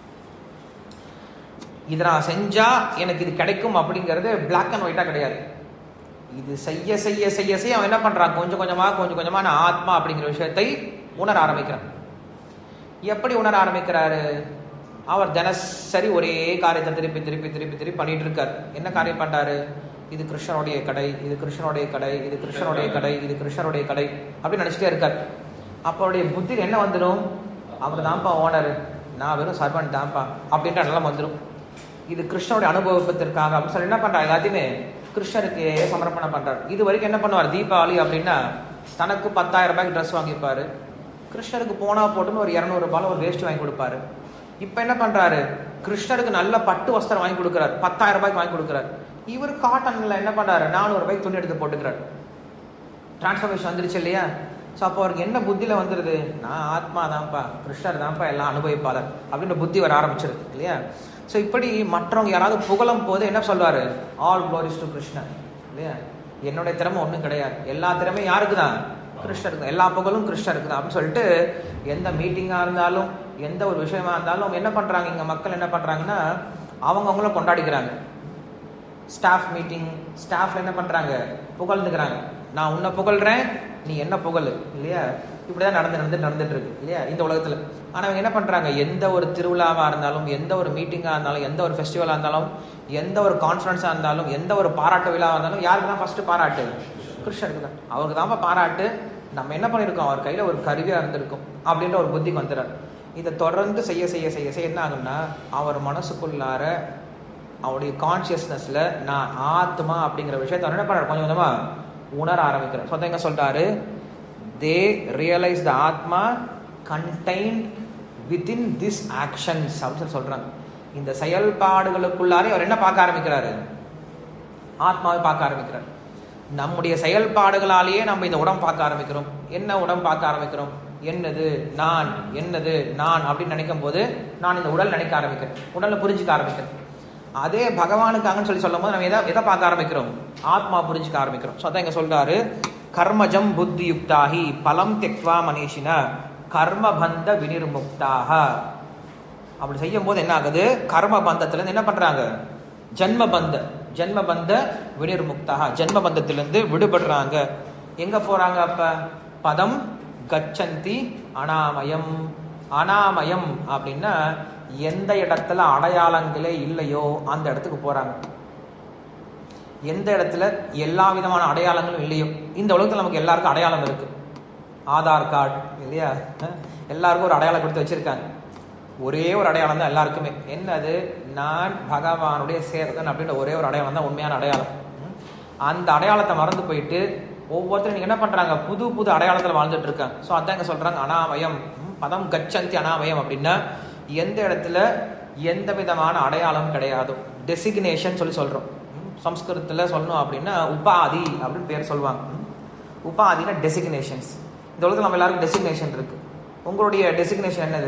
இதை நான் செஞ்சா எனக்கு இது கிடைக்கும் அப்படிங்கிறது பிளாக் அண்ட் ஒயிட்டா கிடையாது இது செய்ய செய்ய செய்ய செய்ய அவன் என்ன பண்றான் கொஞ்சம் கொஞ்சமா கொஞ்சம் கொஞ்சமா நான் ஆத்மா அப்படிங்கிற விஷயத்தை உணர ஆரம்பிக்கிறான் எப்படி உணர ஆரம்பிக்கிறாரு அவர் தினசரி ஒரே காரியத்தை திருப்பி திருப்பி திருப்பி திருப்பி பண்ணிட்டு இருக்கார் என்ன காரியம் பண்றாரு இது கிருஷ்ணனுடைய கடை இது கிருஷ்ணனுடைய கடை இது கிருஷ்ணனுடைய கடை இது கிருஷ்ணனுடைய கடை அப்படின்னு நினைச்சிட்டே இருக்கார் அப்போ அவருடைய புத்தியில் என்ன வந்துடும் அவர் தான்ப்பா ஓனர் நான் வெறும் சர்வன் தான்ப்பா அப்படின்ற நிலம் வந்துடும் இது கிருஷ்ணனுடைய அனுபவத்திற்காக அப்படின்னு சொல்லி என்ன பண்றாரு எல்லாத்தையுமே கிருஷ்ணருக்கு சமர்ப்பணம் பண்றாரு இது வரைக்கும் என்ன பண்ணுவார் தீபாவளி அப்படின்னா தனக்கு பத்தாயிரம் ரூபாய்க்கு ட்ரெஸ் வாங்கிப்பாரு கிருஷ்ணருக்கு போனா போட்டுன்னு ஒரு இரநூறு ரூபாயில ஒரு வேஷ்டி வாங்கி கொடுப்பாரு இப்போ என்ன பண்றாரு கிருஷ்ணருக்கு நல்ல பட்டு வஸ்திரம் வாங்கி கொடுக்குறாரு பத்தாயிரம் ரூபாய்க்கு வாங்கி கொடுக்குறாரு இவர் காட்டன்ல என்ன பண்றாரு நானூறு ரூபாய்க்கு துணி எடுத்து போட்டுக்கிறாரு டிரான்ஸ்ஃபர்மேஷன் வந்துருச்சு இல்லையா ஸோ அப்போ அவருக்கு என்ன புத்தியில் வந்துடுது நான் ஆத்மா தான்ப்பா கிருஷ்ணர் தான்ப்பா எல்லாம் அனுபவிப்பாளர் அப்படின்ற புத்தி வர ஆரம்பிச்சிருது இல்லையா ஸோ இப்படி மற்றவங்க யாராவது புகழும் போது என்ன சொல்வாரு ஆல் க்ளோரிஸ் டு கிருஷ்ணர் இல்லையா என்னுடைய திறமை ஒன்றும் கிடையாது எல்லா திறமையும் யாருக்கு தான் கிருஷ்ணருக்கு தான் எல்லா புகழும் கிருஷ்ணருக்கு தான் அப்படின்னு சொல்லிட்டு எந்த மீட்டிங்காக இருந்தாலும் எந்த ஒரு விஷயமா இருந்தாலும் என்ன பண்ணுறாங்க இங்கே மக்கள் என்ன பண்ணுறாங்கன்னா அவங்க அவங்கள கொண்டாடிக்கிறாங்க ஸ்டாஃப் மீட்டிங் ஸ்டாஃப்ல என்ன பண்றாங்க புகழ்ந்துக்கிறாங்க நான் உன்னை புகழ்றேன் நீ என்ன புகழ் இல்லையா இப்படிதான் நடந்து நடந்து நடந்துட்டு இருக்கு இல்லையா இந்த உலகத்துல ஆனா அவங்க என்ன பண்றாங்க எந்த ஒரு திருவிழாவா இருந்தாலும் எந்த ஒரு மீட்டிங்கா இருந்தாலும் எந்த ஒரு ஃபெஸ்டிவலா இருந்தாலும் எந்த ஒரு கான்ஃபரன்ஸா இருந்தாலும் எந்த ஒரு பாராட்டு விழாவா இருந்தாலும் யாருக்கு தான் ஃபர்ஸ்ட் பாராட்டு கிருஷ்ணருக்கு தான் அவருக்கு தான் பாராட்டு நம்ம என்ன பண்ணியிருக்கோம் அவர் கையில ஒரு கருவியா இருந்திருக்கும் அப்படின்ற ஒரு புத்திக்கு வந்துடுறாரு இதை தொடர்ந்து செய்ய செய்ய செய்ய செய்ய என்ன ஆகும்னா அவர் மனசுக்குள்ளார அவருடைய கான்சியஸ்னஸ்ல நான் ஆத்மா அப்படிங்கிற விஷயத்தை அவர் என்ன பண்றாரு கொஞ்சம் கொஞ்சமா உணர ஆரம்பிக்கிறார் சொந்த எங்க சொல்றாரு தே ரியலைஸ் த ஆத்மா கண்டைன்ட் வித்தின் திஸ் ஆக்ஷன்ஸ் அப்படின்னு சொல்லி சொல்றாங்க இந்த செயல்பாடுகளுக்குள்ளாரே அவர் என்ன பார்க்க ஆரம்பிக்கிறாரு ஆத்மாவை பார்க்க ஆரம்பிக்கிறார் நம்முடைய செயல்பாடுகளாலேயே நம்ம இந்த உடம்பு பார்க்க ஆரம்பிக்கிறோம் என்ன உடம்பு பார்க்க ஆரம்பிக்கிறோம் என்னது நான் என்னது நான் அப்படின்னு நினைக்கும் போது நான் இந்த உடல் நினைக்க ஆரம்பிக்கிறேன் உடலை புரிஞ்சுக்க ஆரம்பிக்கிறேன் அதே பகவானுக்காகன்னு சொல்லி சொல்லும் போது நம்ம எதை எதை பார்க்க ஆரம்பிக்கிறோம் ஆத்மா புரிஞ்சுக்க ஆரம்பிக்கிறோம் ஸோ அதான் இங்க சொல்றாரு கர்மஜம் புத்தி யுக்தாகி பலம் தெக்வா மனிஷின கர்மபந்த வினிர்முக்தாக அப்படி செய்யும் போது என்ன ஆகுது கர்ம பந்தத்துல இருந்து என்ன பண்றாங்க ஜன்ம பந்த ஜன்ம பந்த வினிர்முக்தாக ஜன்ம பந்தத்திலிருந்து விடுபடுறாங்க எங்க போறாங்க அப்ப பதம் கச்சந்தி அனாமயம் அனாமயம் அப்படின்னா எந்த இடத்துல அடையாளங்களே இல்லையோ அந்த இடத்துக்கு போறாங்க எந்த இடத்துல எல்லா விதமான அடையாளங்களும் இல்லையோ இந்த உலகத்துல நமக்கு எல்லாருக்கும் அடையாளம் இருக்கு ஆதார் கார்டு இல்லையா அஹ் எல்லாருக்கும் ஒரு அடையாளம் கொடுத்து வச்சிருக்காங்க ஒரே ஒரு அடையாளம் தான் எல்லாருக்குமே என்னது நான் பகவானுடைய சேவகன் அப்படின்ற ஒரே ஒரு அடையாளம் தான் உண்மையான அடையாளம் ம். அந்த அடையாளத்தை மறந்து போயிட்டு ஒவ்வொருத்தரும் நீங்க என்ன பண்றாங்க புது புது அடையாளத்துல வாழ்ந்துட்டு இருக்காங்க ஸோ அதான் இங்க சொல்றாங்க அனாமயம் ம், பதம் கச்சந்தி அனாமயம் அப்படின்னா எந்த இடத்துல எந்த விதமான அடையாளம் கிடையாது டெசிக்னேஷன் சொல்லி சொல்றோம் ம், சம்ஸ்கிருதத்துல சொல்லணும் அப்படின்னா உபாதி அப்படின்னு பேர் சொல்லுவாங்க ம். உபாதினா டெசிக்னேஷன்ஸ் இந்த உலகத்தில் நம்ம எல்லாருக்கும் டெசிக்னேஷன் இருக்கு உங்களுடைய டெசிக்னேஷன் என்னது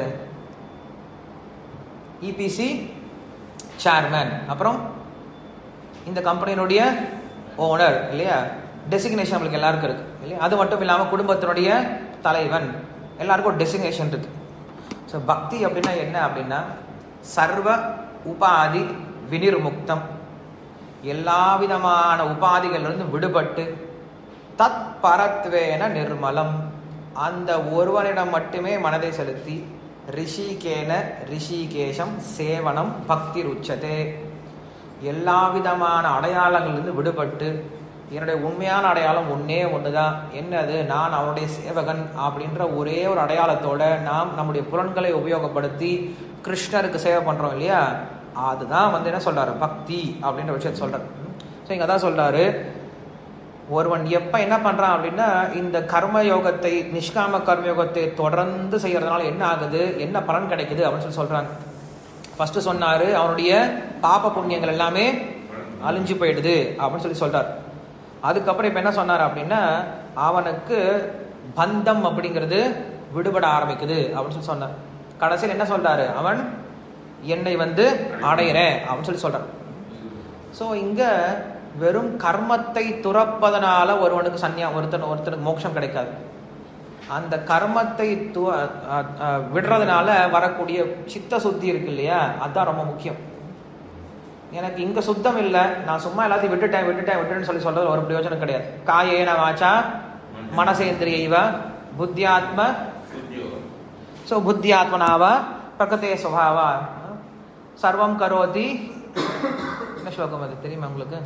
இபிசி சேர்மேன் அப்புறம் இந்த கம்பெனியினுடைய ஓனர் இல்லையா டெசிக்னேஷன் நம்மளுக்கு எல்லாருக்கும் இருக்கு இல்லையா அது மட்டும் இல்லாமல் குடும்பத்தினுடைய தலைவன் எல்லாருக்கும் ஒரு டெசிக்னேஷன் இருக்கு ஸோ பக்தி அப்படின்னா என்ன அப்படின்னா சர்வ உபாதி வினிர்முக்தம் எல்லா விதமான உபாதிகளிலிருந்து விடுபட்டு தத் பரத்வேன நிர்மலம் அந்த ஒருவனிடம் மட்டுமே மனதை செலுத்தி ரிஷிகேன ரிஷிகேஷம் சேவனம் பக்தி ருச்சதே எல்லா விதமான அடையாளங்களிலிருந்து விடுபட்டு என்னுடைய உண்மையான அடையாளம் ஒன்னே ஒண்ணுதான் என்னது நான் அவனுடைய சேவகன் அப்படின்ற ஒரே ஒரு அடையாளத்தோட நாம் நம்முடைய புலன்களை உபயோகப்படுத்தி கிருஷ்ணருக்கு சேவை பண்றோம் இல்லையா அதுதான் வந்து என்ன சொல்றாரு பக்தி அப்படின்ற விஷயத்த சொல்றாரு ஸோ இங்க தான் சொல்றாரு ஒருவன் எப்ப என்ன பண்றான் அப்படின்னா இந்த கர்ம யோகத்தை நிஷ்காம கர்ம யோகத்தை தொடர்ந்து செய்யறதுனால என்ன ஆகுது என்ன பலன் கிடைக்குது அப்படின்னு சொல்லி சொல்றாங்க ஃபர்ஸ்ட் சொன்னாரு அவனுடைய பாப புண்ணியங்கள் எல்லாமே அழிஞ்சு போயிடுது அப்படின்னு சொல்லி சொல்றாரு அதுக்கப்புறம் இப்ப என்ன சொன்னார் அப்படின்னா அவனுக்கு பந்தம் அப்படிங்கிறது விடுபட ஆரம்பிக்குது அப்படின்னு சொல்லி சொன்னார் கடைசியில் என்ன சொல்றாரு அவன் என்னை வந்து அடையிறேன் அப்படின்னு சொல்லி சொல்றான் ஸோ இங்க வெறும் கர்மத்தை துறப்பதனால ஒருவனுக்கு சன்னியா ஒருத்தன் ஒருத்தனுக்கு மோட்சம் கிடைக்காது அந்த கர்மத்தை து அஹ் அஹ் விடுறதுனால வரக்கூடிய சித்த சுத்தி இருக்கு இல்லையா அதுதான் ரொம்ப முக்கியம் எனக்கு இங்க சுத்தம் இல்லை நான் சும்மா எல்லாத்தையும் விட்டுட்டேன் விட்டுட்டேன் விட்டுட்டேன்னு சொல்லி சொல்றது ஒரு பிரயோஜனம் கிடையாது காயேன வாச்சா மனசேந்திரிய இவ புத்தியாத்ம உத்தியோகம் ஸோ புத்தியாத்மனாவா பிரகதே சுபாவா சர்வம் கரோதி என்ன ஸ்லோகம் அது தெரியுமா உங்களுக்கு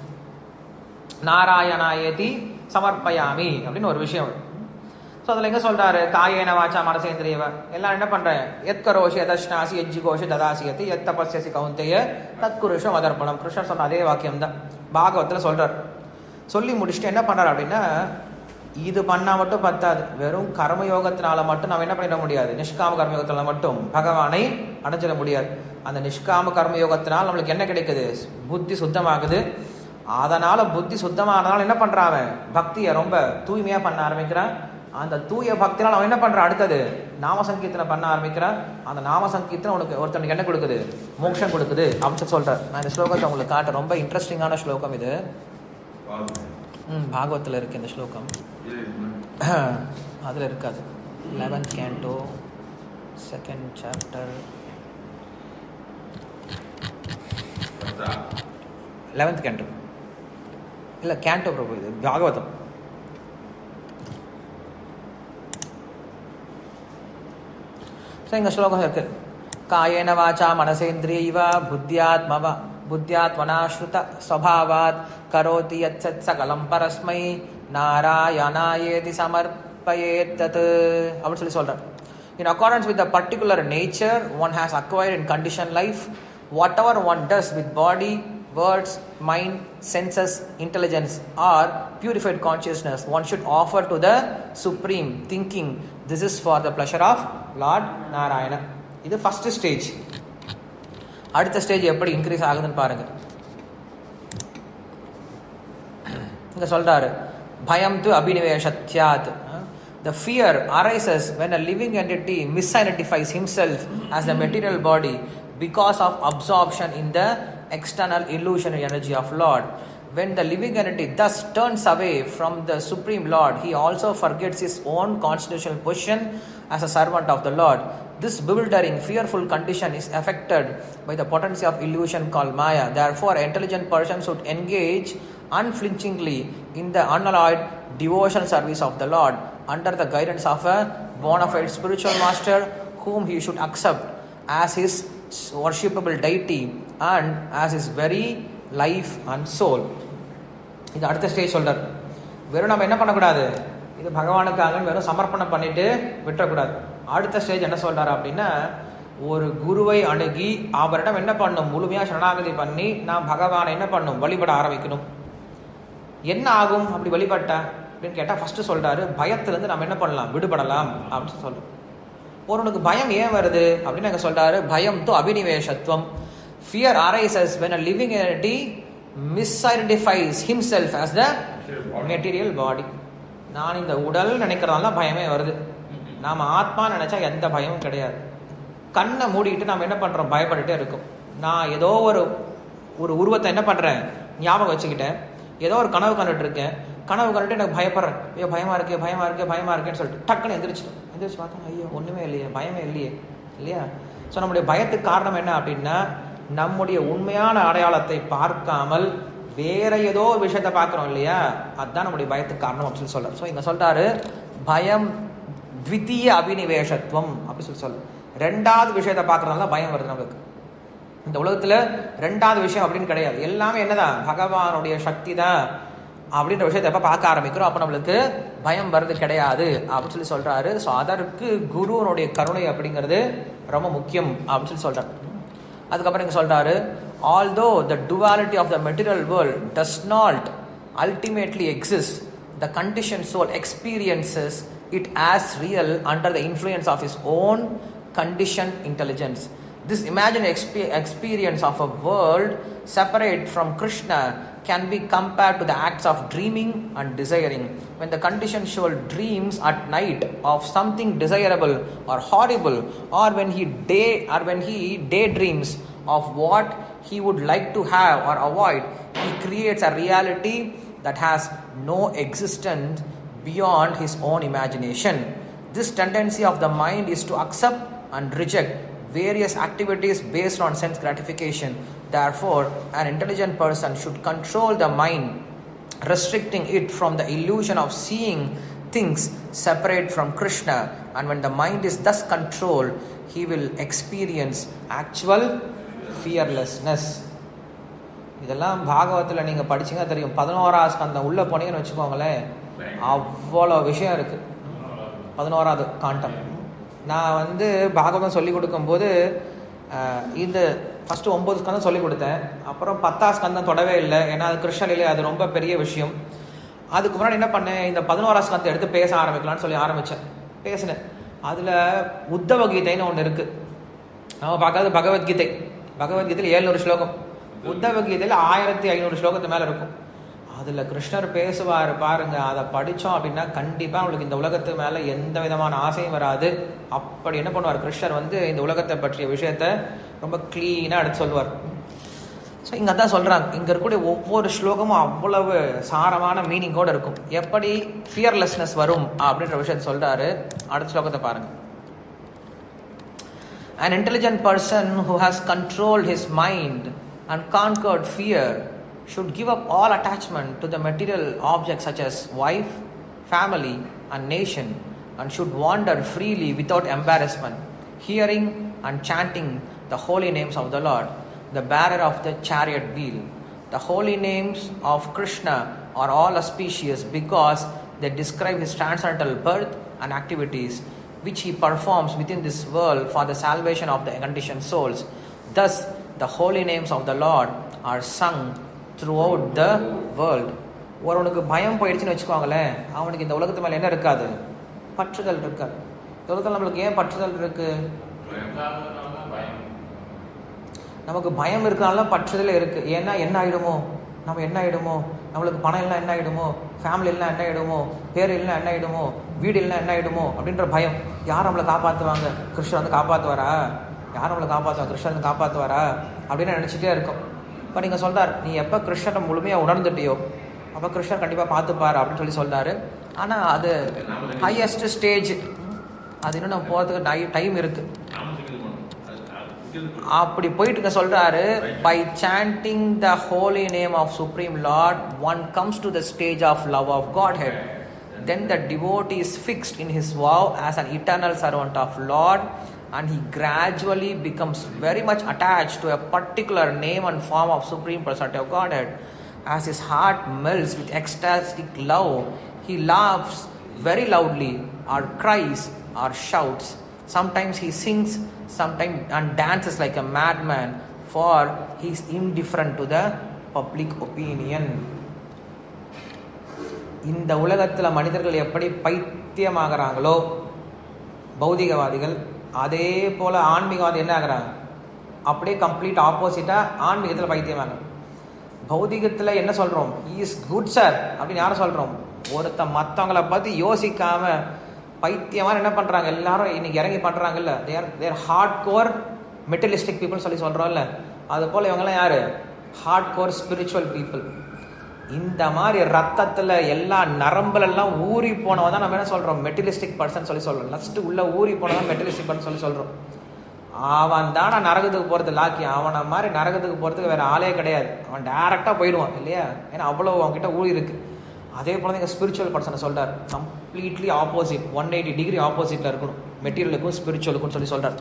நாராயணாயேதி சமர்ப்பயாமி அப்படின்னு ஒரு விஷயம் ஸோ அதில் எங்க சொல்றாரு காயேன வாச்சா மனசேந்திரியவ எல்லாம் என்ன பண்றேன் எத் கரோஷி எதஷ்னாசி எஜ்ஜி கோஷி ததாசியத்தி எத் தபஸ்யசி கவுந்தைய தத் குருஷம் அதர்ப்பணம் கிருஷ்ணர் சொன்ன அதே வாக்கியம் தான் பாகவத்தில் சொல்றார் சொல்லி முடிச்சுட்டு என்ன பண்றாரு அப்படின்னா இது பண்ணா மட்டும் பத்தாது வெறும் கர்மயோகத்தினால மட்டும் நம்ம என்ன பண்ணிட முடியாது நிஷ்காம கர்மயோகத்தினால மட்டும் பகவானை அடைஞ்சிட முடியாது அந்த நிஷ்காம கர்மயோகத்தினால் நம்மளுக்கு என்ன கிடைக்குது புத்தி சுத்தமாகுது அதனால புத்தி சுத்தமானதால என்ன பண்றான் அவன் பக்தியை ரொம்ப தூய்மையா பண்ண ஆரம்பிக்கிறான் அந்த தூய பக்தியால் அவன் என்ன பண்றான் அடுத்தது நாம சங்கீர்த்தனை பண்ண ஆரம்பிக்கிறான் அந்த நாம சங்கீர்த்தனை உனக்கு ஒருத்தனுக்கு என்ன கொடுக்குது மோட்சம் கொடுக்குது அப்படின்னு சொல்லி சொல்றார் நான் இந்த ஸ்லோகத்தை உங்களுக்கு காட்ட ரொம்ப இன்ட்ரெஸ்டிங்கான ஸ்லோகம் இது பாருங்க. ம் பாகவத்தில் இருக்கு இந்த ஸ்லோகம் இது இருக்குமா? அதில் இருக்காது eleventh canto second chapter eleventh canto இல்லை கேண்டோ பிரபு இது பாகவதம் ஸோ எங்கள் ஸ்லோகம் இருக்கு காயேன வாச்சா மனசேந்திரியைவ புத்தியாத்மவ புத்தியாத்மனாஸ்ருத ஸ்வபாவாத் கரோதி யத் சத் சகலம் பரஸ்மை நாராயணாயேதி சமர்ப்பயேத் தத் அப்படின்னு சொல்லி சொல்கிறார் In accordance with the particular nature one has acquired in conditioned life, whatever one does with body, words, mind, senses, intelligence, or purified consciousness, one should offer to the Supreme, thinking this is for the pleasure of Lord Narayana. இது first stage அடுத்த stage எப்படி increase ஆகுதுன்னு பாருங்க இங்க சொல்றாரு பயம் து அபினிவேஷத்யாத் The fear arises when a living entity misidentifies himself as the material body because of absorption in the external illusionary energy of Lord. When the living entity thus turns away from the Supreme Lord, he also forgets his own constitutional position as a servant of the Lord. This bewildering, fearful condition is affected by the potency of illusion called Maya. Therefore, an intelligent person should engage unflinchingly in the unalloyed devotional service of the Lord under the guidance of a bona fide spiritual master whom he should accept as his worshipable deity and as his very life and soul. இது அடுத்த stage சொல்றார் வெறும் நம்ம என்ன பண்ணக்கூடாது இது பகவானுக்காக வெறும் சமர்ப்பணம் பண்ணிட்டு விட்டுறக்கூடாது அடுத்த ஸ்டேஜ் என்ன சொல்றாரு அப்படின்னா ஒரு குருவை அணுகி அவரிடம் என்ன பண்ணும் முழுமையாக சரணாகதி பண்ணி நான் பகவானை என்ன பண்ணும் வழிபட ஆரம்பிக்கணும் என்ன ஆகும் அப்படி வழிபட்டா அப்படின்னு கேட்டால் ஃபஸ்ட்டு சொல்கிறாரு பயத்துலேருந்து நம்ம என்ன பண்ணலாம் விடுபடலாம் அப்படின்னு சொல்கிறோம் ஒருவனுக்கு பயம் ஏன் வருது அப்படின்னு அங்கே சொல்கிறாரு பயம் து அபினிவேஷத்துவம் fear arises when a living entity misidentifies himself as the material body நான் இந்த உடல் நினைக்கிறதால தான் பயமே வருது நாம் ஆத்மா நினச்சா எந்த பயமும் கிடையாது கண்ணை மூடிட்டு நாம் என்ன பண்ணுறோம் பயப்பட்டுட்டே இருக்கும் நான் ஏதோ ஒரு ஒரு உருவத்தை என்ன பண்ணுறேன் ஞாபகம் வச்சுக்கிட்டேன் ஏதோ ஒரு கனவு கண்டுட்டு இருக்கேன் கனவு கண்டுட்டு எனக்கு பயப்படுறேன் ஐயோ பயமா இருக்கே பயமா இருக்கே பயமா இருக்கேன்னு சொல்லிட்டு டக்குன்னு எந்திரிச்சு எந்திரிச்சு பார்த்தா ஐயோ ஒன்றுமே இல்லையே பயமே இல்லையே இல்லையா ஸோ நம்முடைய பயத்துக்கு காரணம் என்ன அப்படின்னா நம்முடைய உண்மையான அடையாளத்தை பார்க்காமல் வேற ஏதோ ஒரு விஷயத்த பார்க்குறோம் இல்லையா அதுதான் நம்முடைய பயத்துக்கு காரணம் அப்படின்னு சொல்லி சொல்ல ஸோ இங்கே சொல்றாரு பயம் த்விதீய அபினிவேஷத்துவம் அப்படி சொல்லி சொல்ல ரெண்டாவது விஷயத்தை பார்க்கறதுனால தான் பயம் வருது நம்மளுக்கு இந்த உலகத்துல ரெண்டாவது விஷயம் அப்படின்னு கிடையாது எல்லாமே என்னதான் பகவானுடைய சக்தி தான் அப்படின்ற விஷயத்தை எப்போ பார்க்க ஆரம்பிக்கிறோம் அப்போ நம்மளுக்கு பயம் வர்றது கிடையாது அப்படின்னு சொல்லி சொல்றாரு ஸோ அதற்கு குருவனுடைய கருணை அப்படிங்கிறது ரொம்ப முக்கியம் அப்படின்னு சொல்லி சொல்றாரு அதுக்கப்புறம் இங்க சொல்றாரு although the duality of the material world does not ultimately exist the condition soul experiences it as real under the influence of his own conditioned intelligence. This imagined expe- experience of a world separate from Krishna can be compared to the acts of dreaming and desiring. When the conditioned soul dreams at night of something desirable or horrible, or when he day or when he daydreams of what he would like to have or avoid, he creates a reality that has no existence beyond his own imagination. This tendency of the mind is to accept and reject various activities based on sense gratification. Therefore, an intelligent person should control the mind, restricting it from the illusion of seeing things separate from Krishna. And when the mind is thus controlled, he will experience actual fearlessness. இதெல்லாம் பாகவத்தில் நீங்கள் படிச்சீங்க தெரியும் பதினோராவது ஸ்கந்தம் உள்ளே போனீங்கன்னு வச்சுக்கோங்களேன் அவ்வளோ விஷயம் இருக்குது பதினோராவது காண்டம் நான் வந்து பாகவதம் சொல்லி கொடுக்கும்போது அஹ், இந்த ஃபஸ்ட்டு ஒம்பது ஸ்கந்தம் சொல்லி கொடுத்தேன் அப்புறம் பத்தாம் ஸ்கந்தம் தொடவே இல்லை ஏன்னா அது கிருஷ்ணலீலை அது ரொம்ப பெரிய விஷயம் அதுக்கு முன்னாடி என்ன பண்ணேன் இந்த பதினோராம் ஸ்கந்தத்தை எடுத்து பேச ஆரம்பிக்கலாம்னு சொல்லி ஆரம்பித்தேன் பேசினேன் அதில் உத்தவ கீதைன்னு ஒன்று இருக்குது நம்ம பார்க்கறது பகவத்கீதை பகவத்கீதையில் ஏழ்நூறு ஸ்லோகம் உத்தவ கீதையில் ஆயிரத்தி ஐநூறு ஸ்லோகத்து மேலே இருக்கும் அதில் கிருஷ்ணர் பேசுவார் பாருங்க அதை படித்தோம் அப்படின்னா கண்டிப்பாக உங்களுக்கு இந்த உலகத்து மேலே எந்த விதமான ஆசையும் வராது அப்படி என்ன பண்ணுவார் கிருஷ்ணர் வந்து இந்த உலகத்தை பற்றிய விஷயத்த ரொம்ப க்ளீனாக எடுத்து சொல்லுவார் ஸோ இங்கே தான் சொல்கிறாங்க இங்கே இருக்கக்கூடிய ஒவ்வொரு ஸ்லோகமும் அவ்வளவு சாரமான மீனிங்கோடு இருக்கும் எப்படி ஃபியர்லெஸ்னஸ் வரும் அப்படின்ற விஷயத்தை சொல்கிறாரு அடுத்த ஸ்லோகத்தை பாருங்கள் An intelligent person who has controlled his mind and conquered fear should give up all attachment to the material objects such as wife, family, and nation, and should wander freely without embarrassment, hearing and chanting the holy names of the Lord, the bearer of the chariot wheel. The holy names of Krishna are all auspicious because they describe his transcendental birth and activities which he performs within this world for the salvation of the conditioned souls. Thus, the holy names of the Lord are sung throughout the world. ஒருவனுக்கு பயம் போயிடுச்சுன்னு வச்சுக்கோங்களேன் அவனுக்கு இந்த உலகத்து மேலே என்ன இருக்காது பற்றுதல் இருக்காது இந்த உலகத்தில் நம்மளுக்கு ஏன் பற்றுதல் இருக்கு நமக்கு பயம் இருக்கனால பற்றுதல் இருக்கு ஏன்னா என்ன ஆயிடுமோ நம்ம என்ன ஆயிடுமோ நம்மளுக்கு பணம் எல்லாம் என்ன ஆயிடுமோ ஃபேமிலி எல்லாம் என்ன ஆயிடுமோ பேர் எல்லாம் என்ன ஆயிடுமோ வீடு எல்லாம் என்ன ஆயிடுமோ அப்படின்ற பயம் யார் நம்மளை காப்பாற்றுவாங்க கிருஷ்ணர் வந்து காப்பாற்றுவாரா யார் நம்மளை காப்பாற்றுவாங்க கிருஷ்ணர் வந்து காப்பாற்றுவாரா அப்படின்னு நினச்சிட்டே இருக்கும் இப்போ நீங்கள் சொல்றார் நீ எப்போ கிருஷ்ணரை முழுமையாக உணர்ந்துட்டியோ அப்போ கிருஷ்ணர் கண்டிப்பாக பார்த்துப்பார் அப்படின்னு சொல்லி சொல்றாரு ஆனால் அது ஹையஸ்ட் ஸ்டேஜ் அது இன்னும் நம்ம போகிறதுக்கு டைம் இருக்குது அப்படி போயிட்டு சொல்றாரு by chanting the holy name of supreme Lord one comes to the stage of love of Godhead then the devotee is fixed in his vow as an eternal servant of Lord and he gradually becomes very much attached to a particular name and form of supreme personality of godhead as his heart melts with ecstatic love he laughs very loudly or cries or shouts sometimes he sings sometimes and dances like a madman for he is indifferent to the public opinion இந்த உலகத்தில் மனிதர்கள் எப்படி பைத்தியமாகறாங்களோ பௌதிகவாதிகள் அதே போல் ஆன்மீகவாதி என்ன ஆகுறாங்க அப்படியே complete ஆப்போசிட்டாக ஆன்மீகத்தில் பைத்தியமாங்க பௌதிகத்தில் என்ன சொல்கிறோம் இஸ் குட் சார் அப்படின்னு யாரை சொல்கிறோம் ஒருத்த மற்றவங்களை பற்றி யோசிக்காமல் பைத்தியமாக என்ன பண்ணுறாங்க எல்லாரும் இன்னைக்கு இறங்கி பண்ணுறாங்கல்ல there there hardcore materialistic people சொல்லி சொல்கிறோம்ல அது போல் இவங்கெல்லாம் யார் ஹார்ட் கோர் ஸ்பிரிச்சுவல் பீப்புள் இந்த மாதிரி ரத்தத்தில் எல்லா நரம்புலெல்லாம் ஊறி போனவன் தான் நம்ம என்ன சொல்கிறோம் மெட்டலிஸ்டிக் பர்சன் சொல்லி சொல்கிறோம் லஸ்ட்டு உள்ள ஊறி போனவன் மெட்டலிஸ்டிக் பர்சன் சொல்லி சொல்கிறோம் அவன் தானே நரகத்துக்கு போகிறது லாக்கி அவனை மாதிரி நரகத்துக்கு போகிறதுக்கு வேறு ஆளே கிடையாது அவன் டேரெக்டாக போயிடுவான் இல்லையா ஏன்னா அவ்வளோ அவன்கிட்ட ஊழி இருக்குது அதே போல் தான் ஸ்பிரிச்சுவல் பர்சனை சொல்கிறார் completely opposite one eighty degree ஆப்போசிட்டில் இருக்கணும் மெட்டீரியலுக்கும் ஸ்பிரிச்சுவலுக்கும் சொல்லி சொல்கிறார்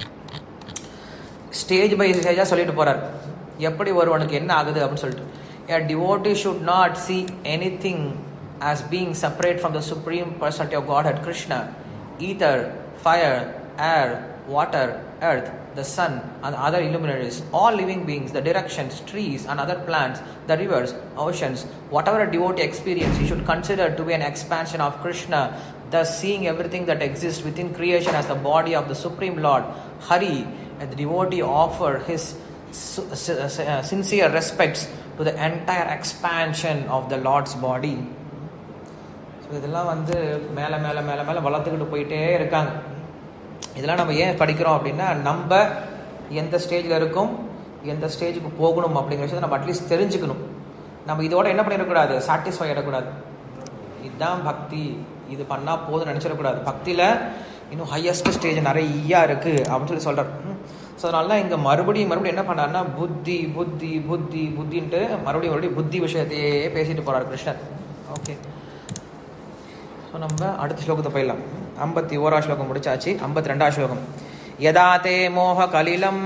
ஸ்டேஜ் பை ஸ்டேஜாக சொல்லிட்டு போகிறார் எப்படி ஒருவனுக்கு என்ன ஆகுது அப்படின்னு சொல்லிட்டு A devotee should not see anything as being separate from the Supreme Personality of Godhead Krishna. Ether, fire, air, water, earth, the sun, and other illuminaries, all living beings, the directions, trees, and other plants, the rivers, oceans, whatever a devotee experiences, he should consider to be an expansion of Krishna, thus seeing everything that exists within creation as the body of the Supreme Lord. Hari, and the devotee offer his su- si- uh, sincere respects to the entire expansion of the Lord's body. So இதெல்லாம் வந்து மேலே மேலே மேலே மேலே வளர்த்துக்கிட்டு போயிட்டே இருக்காங்க இதெல்லாம் நம்ம ஏன் படிக்கிறோம் அப்படின்னா நம்ம எந்த ஸ்டேஜில் இருக்கோம் எந்த ஸ்டேஜுக்கு போகணும் அப்படிங்கிற விஷயத்தை நம்ம அட்லீஸ்ட் தெரிஞ்சுக்கணும் நம்ம இதோட என்ன பண்ணிடக்கூடாது சாட்டிஸ்ஃபை ஆகிடக்கூடாது இதுதான் பக்தி இது பண்ணால் போதும் நினச்சிடக்கூடாது பக்தியில் இன்னும் ஹையஸ்ட் ஸ்டேஜ் நிறையா இருக்குது அப்படின்னு சொல்லி சொல்கிறார் ஸோ அதனால தான் இங்கே மறுபடியும் மறுபடியும் என்ன பண்ணாருன்னா புத்தி புத்தி புத்தி புத்தின்ட்டு மறுபடியும் மறுபடியும் புத்தி விஷயத்தையே பேசிட்டு போகிறார் கிருஷ்ணர் ஓகே ஸோ நம்ம அடுத்த ஸ்லோகத்தை போயிடலாம் ஐம்பத்தி ஓரா ஸ்லோகம் முடிச்சாச்சு ஐம்பத்தி ரெண்டாம் ஸ்லோகம் யதா தே மோக கலிலம்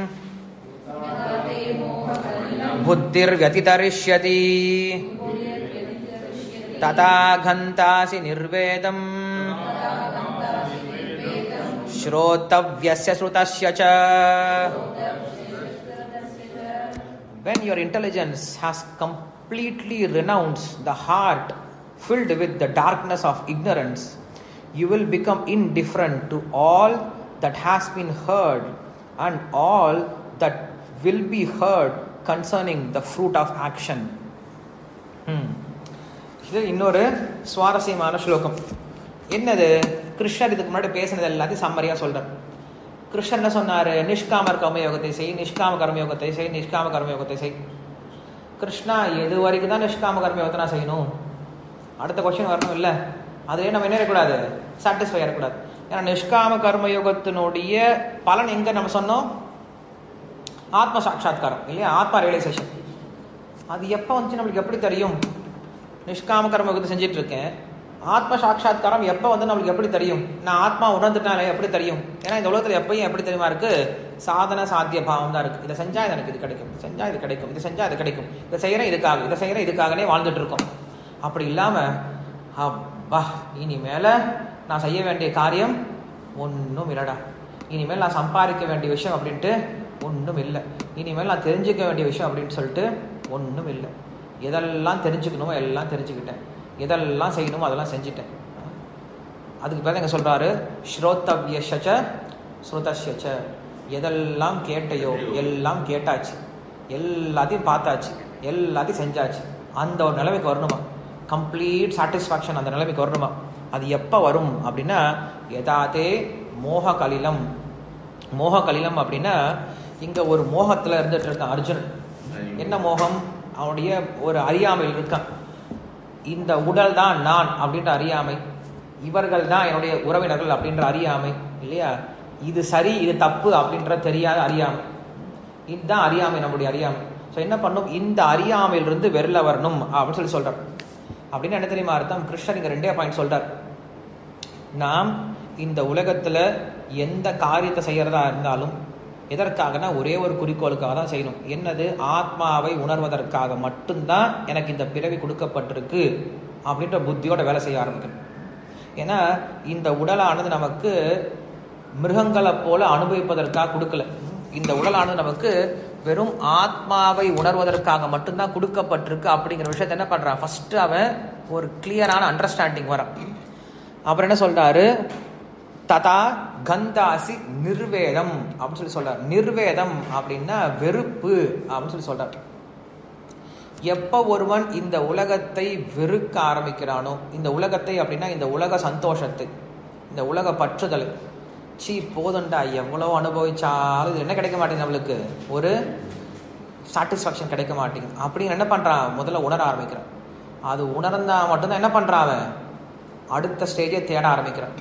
புத்திர்வதிதரிஷ்யதி ததா கந்தாசி நிர்வேதம் श्रोतव्यस्य श्रुतस्य च when your intelligence has completely renounced the heart filled with the darkness of ignorance you will become indifferent to all that has been heard and all that will be heard concerning the fruit of action hmm. இது இன்னொரு சுவாரஸ்யமான ஸ்லோகம் என்னது கிருஷ்ணர் இதுக்கு முன்னாடி பேசினது எல்லாத்தையும் சம்மரியாக சொல்கிறார் கிருஷ்ணர் என்ன சொன்னார் நிஷ்காமர் கர்மயோகத்தை செய் நிஷ்காம கர்மயோகத்தை செய் நிஷ்காம கர்மயோகத்தை செய் கிருஷ்ணா எது வரைக்கும் தான் நிஷ்காம கர்மயோகத்தை நான் செய்யணும் அடுத்த கொஸ்டின் வரணும் இல்லை அதுவே நம்ம என்ன இருக்கக்கூடாது சாட்டிஸ்ஃபை ஆகக்கூடாது ஏன்னா நிஷ்காம கர்மயோகத்தினுடைய பலன் எங்கே நம்ம சொன்னோம் ஆத்ம சாட்சா்காரம் இல்லையா ஆத்மா ரியலைசேஷன் அது எப்போ வந்துச்சு நம்மளுக்கு எப்படி தெரியும் நிஷ்காம கர்ம யுகத்தை செஞ்சுட்டு இருக்கேன் ஆத்ம சாட்சாத்காரம் எப்போ வந்து நம்மளுக்கு எப்படி தெரியும் நான் ஆத்மா உணர்ந்துட்டாலே எப்படி தெரியும் ஏன்னா இந்த உலகத்தில் எப்பயும் எப்படி தெரியுமா இருக்கு சாதன சாத்திய பாவம் தான் இருக்கு இதை செஞ்சா எனக்கு இது கிடைக்கும் இதை செஞ்சா இது கிடைக்கும் இதை செஞ்சா இது கிடைக்கும் இதை செய்யறேன் இதுக்காக இதை செய்யறேன் இதுக்காகனே வாழ்ந்துட்டு இருக்கோம் அப்படி இல்லாம அப்பா இனிமேல நான் செய்ய வேண்டிய காரியம் ஒன்றும் இல்லடா இனிமேல் நான் சம்பாதிக்க வேண்டிய விஷயம் அப்படின்ட்டு ஒன்றும் இல்லை இனிமேல் நான் தெரிஞ்சுக்க வேண்டிய விஷயம் அப்படின்னு சொல்லிட்டு ஒன்றும் இல்லை எதெல்லாம் தெரிஞ்சுக்கணுமோ எல்லாம் தெரிஞ்சுக்கிட்டேன் எதெல்லாம் செய்யணுமோ அதெல்லாம் செஞ்சுட்டேன் அதுக்கு பேர் எங்க சொல்றாரு ஸ்ரோத்தவ்யஷச்ச ஸ்ருதஸ்யச்ச எதெல்லாம் கேட்டையோ எல்லாம் கேட்டாச்சு எல்லாத்தையும் பார்த்தாச்சு எல்லாத்தையும் செஞ்சாச்சு அந்த ஒரு நிலைமைக்கு வரணுமா கம்ப்ளீட் சாட்டிஸ்ஃபேக்ஷன் அந்த நிலைமைக்கு வரணுமா அது எப்போ வரும் அப்படின்னா எதாதே மோக கலிலம் மோக கலிலம் அப்படின்னா இங்க ஒரு மோகத்துல இருந்துட்டு இருக்கான் அர்ஜுனன் என்ன மோகம் அவனுடைய ஒரு அறியாமையில் இருக்கான் இந்த உடல் தான் நான் அப்படின்ற அறியாமை இவர்கள் தான் என்னுடைய உறவினர்கள் அப்படின்ற அறியாமை இல்லையா இது சரி இது தப்பு அப்படின்ற தெரியாத அறியாமை இதுதான் அறியாமை நம்முடைய அறியாமை ஸோ என்ன பண்ணும் இந்த அறியாமையிலிருந்து வெளில வரணும் அப்படின்னு சொல்லி சொல்றார் அப்படின்னு என்ன தெரியுமா அர்த்தம் கிருஷ்ணர் இங்க ரெண்டே பாயிண்ட் சொல்றார் நாம் இந்த உலகத்துல எந்த காரியத்தை செய்யறதா இருந்தாலும் எதற்காகனா ஒரே ஒரு குறிக்கோளுக்காக தான் செய்யணும் என்னது ஆத்மாவை உணர்வதற்காக மட்டும்தான் எனக்கு இந்த பிறவி கொடுக்கப்பட்டிருக்கு அப்படின்ற புத்தியோட வேலை செய்ய ஆரம்பிக்கணும் ஏன்னா இந்த உடலானது நமக்கு மிருகங்களை போல அனுபவிப்பதற்காக கொடுக்கல இந்த உடலானது நமக்கு வெறும் ஆத்மாவை உணர்வதற்காக மட்டும்தான் கொடுக்கப்பட்டிருக்கு அப்படிங்கிற விஷயத்த என்ன பண்றான் ஃபர்ஸ்ட் அவன் ஒரு கிளியரான அண்டர்ஸ்டாண்டிங் வரான் அப்புறம் என்ன சொல்றாரு ததா கந்தாசி நிர்வேதம் அப்படின்னு சொல்லி சொல்றார் நிர்வேதம் அப்படின்னா வெறுப்பு அப்படின்னு சொல்லி சொல்றார் எப்ப ஒருவன் இந்த உலகத்தை வெறுக்க ஆரம்பிக்கிறானோ இந்த உலகத்தை அப்படின்னா இந்த உலக சந்தோஷத்தை இந்த உலக பற்றுதல் சீ போதுண்டா எவ்வளோ அனுபவிச்சாலும் இது என்ன கிடைக்க மாட்டேங்குது நம்மளுக்கு ஒரு சாட்டிஸ்ஃபேக்ஷன் கிடைக்க மாட்டேங்குது அப்படின்னு என்ன பண்றான் முதல்ல உணர ஆரம்பிக்கிறான் அது உணர்ந்தா மட்டும்தான் என்ன பண்றான் அவன் அடுத்த ஸ்டேஜை தேட ஆரம்பிக்கிறான்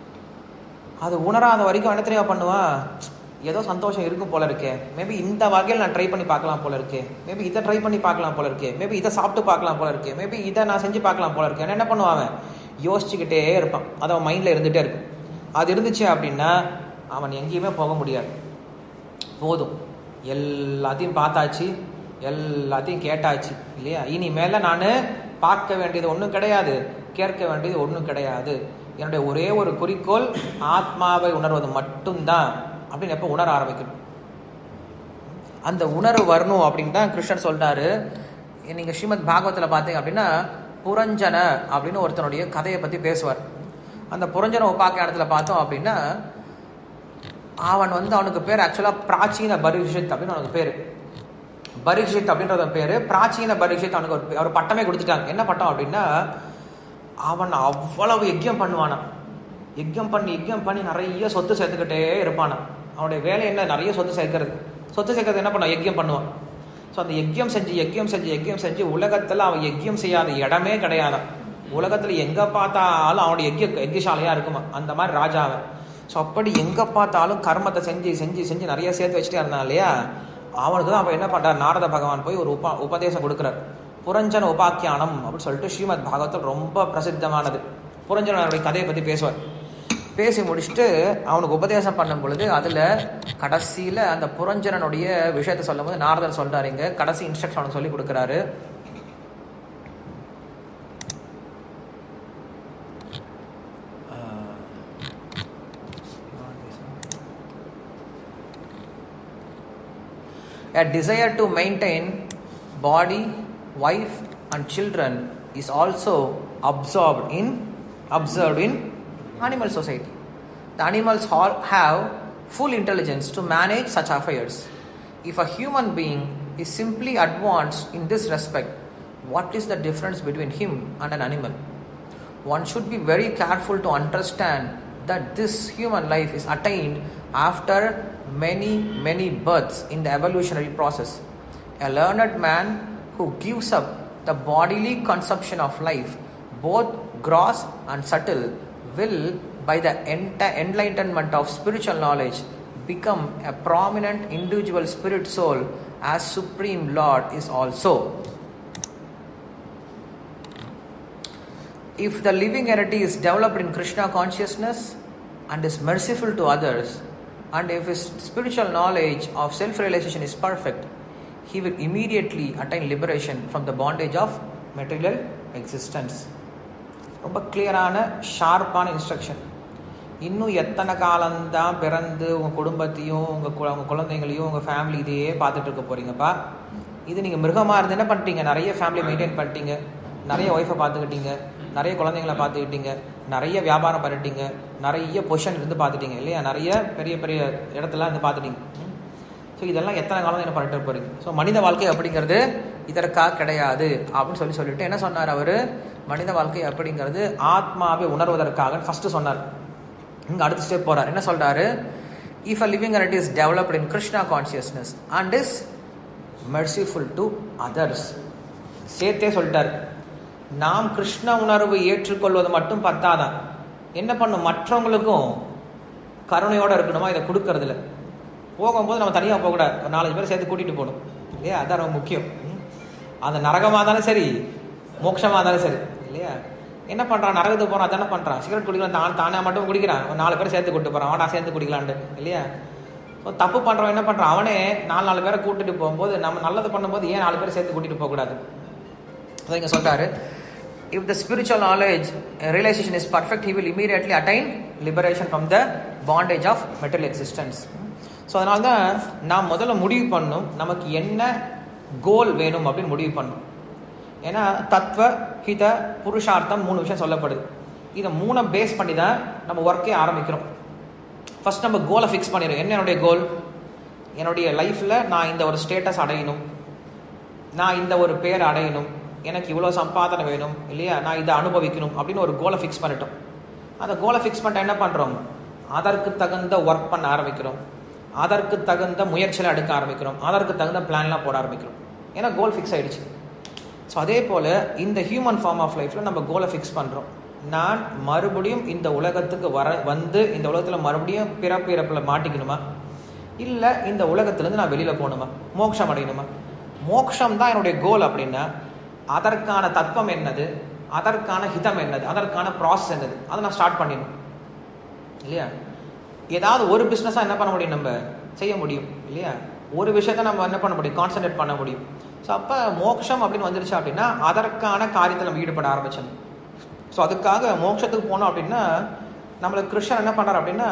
அது உணராத வரைக்கும் என்ன தெரியுமா பண்ணுவான் ஏதோ சந்தோஷம் இருக்கும் போல இருக்கே மேபி இந்த வகையில் நான் ட்ரை பண்ணி பார்க்கலாம் போல இருக்கே மேபி இதை ட்ரை பண்ணி பார்க்கலாம் போல இருக்கே மேபி இதை சாப்பிட்டு பார்க்கலாம் போல இருக்கே மேபி இதை நான் செஞ்சு பார்க்கலாம் போல இருக்கேன் என்ன பண்ணுவான் அவன் யோசிச்சுக்கிட்டே இருப்பான் அது அவன் மைண்டில் இருந்துகிட்டே இருக்கும் அது இருந்துச்சு அப்படின்னா அவன் எங்கேயுமே போக முடியாது போதும் எல்லாத்தையும் பார்த்தாச்சு எல்லாத்தையும் கேட்டாச்சு இல்லையா இனிமேல நான் பார்க்க வேண்டியது ஒன்றும் கிடையாது கேட்க வேண்டியது ஒன்றும் கிடையாது என்னுடைய ஒரே ஒரு குறிக்கோள் ஆத்மாவை உணர்வது மட்டும்தான் அப்படின்னு எப்போ உணர ஆரம்பிக்கணும் அந்த உணர்வு வரணும் அப்படின்னு தான் கிருஷ்ணன் சொல்றாரு நீங்க ஸ்ரீமத் பாகவத்தில் பார்த்தீங்க அப்படின்னா புரஞ்சன அப்படின்னு ஒருத்தனுடைய கதையை பற்றி பேசுவார் அந்த புரஞ்சன உபாக்கியானத்தில் பார்த்தோம் அப்படின்னா அவன் வந்து அவனுக்கு பேர் ஆக்சுவலாக பிராச்சீன பரிஷித் அப்படின்னு அவனுக்கு பேர் பரிஷித் அப்படின்றத பேர் பிராச்சீன பரிஷித் அவனுக்கு ஒரு ஒரு பட்டமே கொடுத்துட்டாங்க என்ன பட்டம் அப்படின்னா அவன் அவ்வளவு யஜ்யம் பண்ணுவானான் யஜ்யம் பண்ணி யஜ்யம் பண்ணி நிறைய சொத்து சேர்த்துக்கிட்டே இருப்பானான் அவனுடைய வேலை என்ன நிறைய சொத்து சேர்க்கறது சொத்து சேர்க்கறது என்ன பண்ண யஜ்யம் பண்ணுவான் ஸோ அந்த யஜ்யம் செஞ்சு யஜ்யம் செஞ்சு யஜ்யம் செஞ்சு உலகத்தில் அவன் யஜ்யம் செய்யாத இடமே கிடையாதான் உலகத்தில் எங்கே பார்த்தாலும் அவனுடைய யஜ்ய யஜ்யசாலையாக இருக்குமா அந்த மாதிரி ராஜாவன் ஸோ அப்படி எங்கே பார்த்தாலும் கர்மத்தை செஞ்சு செஞ்சு செஞ்சு நிறைய சேர்த்து வச்சுட்டே இருந்தான் இல்லையா அவனுக்கு தான் அப்போ என்ன பண்ணுறார் நாரத பகவான் போய் ஒரு உபா உபதேசம் கொடுக்குறார் புரஞ்சன உபாக்கியானம் அப்படின்னு சொல்லிட்டு ஸ்ரீமத் பாகவத்தில் ரொம்ப பிரசித்தமானது புரஞ்சனனுடைய கதையை பற்றி பேசுவார் பேசி முடிச்சுட்டு அவனுக்கு உபதேசம் பண்ணும் பொழுது அதில் கடைசியில் அந்த புரஞ்சனனுடைய விஷயத்த சொல்லும் போது நாரதர் சொல்கிறாரு இங்கே கடைசி இன்ஸ்ட்ரக்ஷன் அவனுக்கு சொல்லி கொடுக்குறாரு A desire to maintain body, wife, and children is also absorbed in observed in animal society. The animals all have full intelligence to manage such affairs. If a human being is simply advanced in this respect, what is the difference between him and an animal? One should be very careful to understand that this human life is attained after many, many births in the evolutionary process. A learned man who gives up the bodily consumption of life, both gross and subtle, will, by the ent- enlightenment of spiritual knowledge, become a prominent individual spirit soul as Supreme Lord is also. if the living entity is developed in Krishna consciousness and is merciful to others, and if his spiritual knowledge of self realization is perfect, he will immediately attain liberation from the bondage of material existence. ரொம்ப கிளியரான ஷார்ப்பான instruction இன்னும் எத்தனை காலம்தான் பிறந்து உங்கள் குடும்பத்தையும் உங்கள் கு உங்கள் குழந்தைங்களையும் உங்கள் ஃபேமிலி இதையே பார்த்துட்டு இருக்க போகிறீங்கப்பா இது நீங்கள் மிருகமாக இருந்து என்ன பண்ணிட்டீங்க நிறைய ஃபேமிலி மெயின்டைன் பண்ணிட்டீங்க நிறைய ஒய்ஃபை பார்த்துக்கிட்டீங்க நிறைய குழந்தைங்களை பார்த்துக்கிட்டீங்க நிறைய வியாபாரம் பண்ணிட்டீங்க நிறைய பொசிஷன் இருந்து பார்த்துட்டீங்க இல்லையா நிறைய பெரிய பெரிய இடத்துல இருந்து பார்த்துட்டீங்க ஸோ இதெல்லாம் எத்தனை காலம் என்ன பண்ணிட்டு போறீங்க ஸோ மனித வாழ்க்கை அப்படிங்கிறது இதற்காக கிடையாது அப்படின்னு சொல்லி சொல்லிட்டு என்ன சொன்னார் அவர் மனித வாழ்க்கை அப்படிங்கிறது ஆத்மாவை உணர்வதற்காக ஃபர்ஸ்ட் சொன்னார் இங்க அடுத்த ஸ்டெப் போறார் என்ன சொல்றாரு if a living entity is developed in Krishna consciousness and is merciful to others சேர்த்தே சொல்லிட்டார் நாம் கிருஷ்ண உணர்வு ஏற்றுக்கொள்வது மட்டும் பத்தாதான் என்ன பண்ணும் மற்றவங்களுக்கும் கருணையோட இருக்கணுமா இதை கொடுக்கறதுல போகும்போது நம்ம தனியாக போகக்கூடாது ஒரு நாலஞ்சு பேர் சேர்த்து கூட்டிகிட்டு போகணும் இல்லையா அதான் ரொம்ப முக்கியம் ம். அந்த நரகமாக இருந்தாலும் சரி மோட்சமாக இருந்தாலும் சரி இல்லையா என்ன பண்ணுறான் நரகத்துக்கு போகிறான் அதானே பண்ணுறான் சிகரெட் குடிக்கிறான் தான் தானே மட்டும் குடிக்கிறான் ஒரு நாலு பேர் சேர்த்து கூட்டு போகிறான் அவனா சேர்ந்து குடிக்கலான்ட்டு இல்லையா ஸோ தப்பு பண்ணுறவன் என்ன பண்ணுறான் அவனே நாலு நாலு பேரை கூட்டிட்டு போகும்போது நம்ம நல்லது பண்ணும்போது ஏன் நாலு பேர் சேர்த்து கூட்டிட்டு போகக்கூடாது அதான் இங்கே சொல்கிறாரு if the spiritual knowledge realisation is perfect he will immediately attain liberation from the bondage of material existence so அதனால தான் நான் முதல்ல முடிவு பண்ணும் நமக்கு என்ன கோல் வேணும் அப்படின்னு முடிவு பண்ணும் ஏன்னா தத்துவ ஹித புருஷார்த்தம் மூணு விஷயம் சொல்லப்படுது இதை மூணை பேஸ் பண்ணி தான் நம்ம ஒர்க்கே ஆரம்பிக்கிறோம் ஃபர்ஸ்ட் நம்ம கோலை ஃபிக்ஸ் பண்ணிடுறோம் என்ன என்னுடைய கோல் என்னுடைய லைஃப்பில் நான் இந்த ஒரு ஸ்டேட்டஸ் அடையணும் நான் இந்த ஒரு பேர் அடையணும் எனக்கு இவ்வளோ சம்பாதனை வேணும் இல்லையா நான் இதை அனுபவிக்கணும் அப்படின்னு ஒரு கோலை ஃபிக்ஸ் பண்ணிட்டோம் அந்த கோலை ஃபிக்ஸ் பண்ணிட்டா என்ன பண்ணுறோம் அதற்கு தகுந்த ஒர்க் பண்ண ஆரம்பிக்கிறோம் அதற்கு தகுந்த முயற்சியில் எடுக்க ஆரம்பிக்கிறோம் அதற்கு தகுந்த பிளான்லாம் போட ஆரம்பிக்கிறோம் ஏன்னா கோல் ஃபிக்ஸ் ஆயிடுச்சு ஸோ அதே போல் இந்த ஹியூமன் ஃபார்ம் ஆஃப் லைஃப்பில் நம்ம கோலை ஃபிக்ஸ் பண்ணுறோம் நான் மறுபடியும் இந்த உலகத்துக்கு வர வந்து இந்த உலகத்தில் மறுபடியும் பிறப்பு இறப்பில் மாட்டிக்கணுமா இல்லை இந்த உலகத்துலேருந்து நான் வெளியில் போகணுமா மோட்சம் அடையணுமா மோட்சம் தான் என்னுடைய கோல் அப்படின்னா அதற்கான தத்துவம் என்னது அதற்கான ஹிதம் என்னது அதற்கான ப்ராசஸ் என்னது அதை நான் ஸ்டார்ட் பண்ணிடணும் இல்லையா ஏதாவது ஒரு பிஸ்னஸாக என்ன பண்ண முடியும் நம்ம செய்ய முடியும் இல்லையா ஒரு விஷயத்த நம்ம என்ன பண்ண முடியும் கான்சென்ட்ரேட் பண்ண முடியும் ஸோ அப்போ மோட்சம் அப்படின்னு வந்துருச்சு அப்படின்னா அதற்கான காரியத்தில் நம்ம ஈடுபட ஆரம்பிச்சிடணும் ஸோ அதுக்காக மோட்சத்துக்கு போனோம் அப்படின்னா நம்மளுக்கு கிருஷ்ணன் என்ன பண்ணுறாரு அப்படின்னா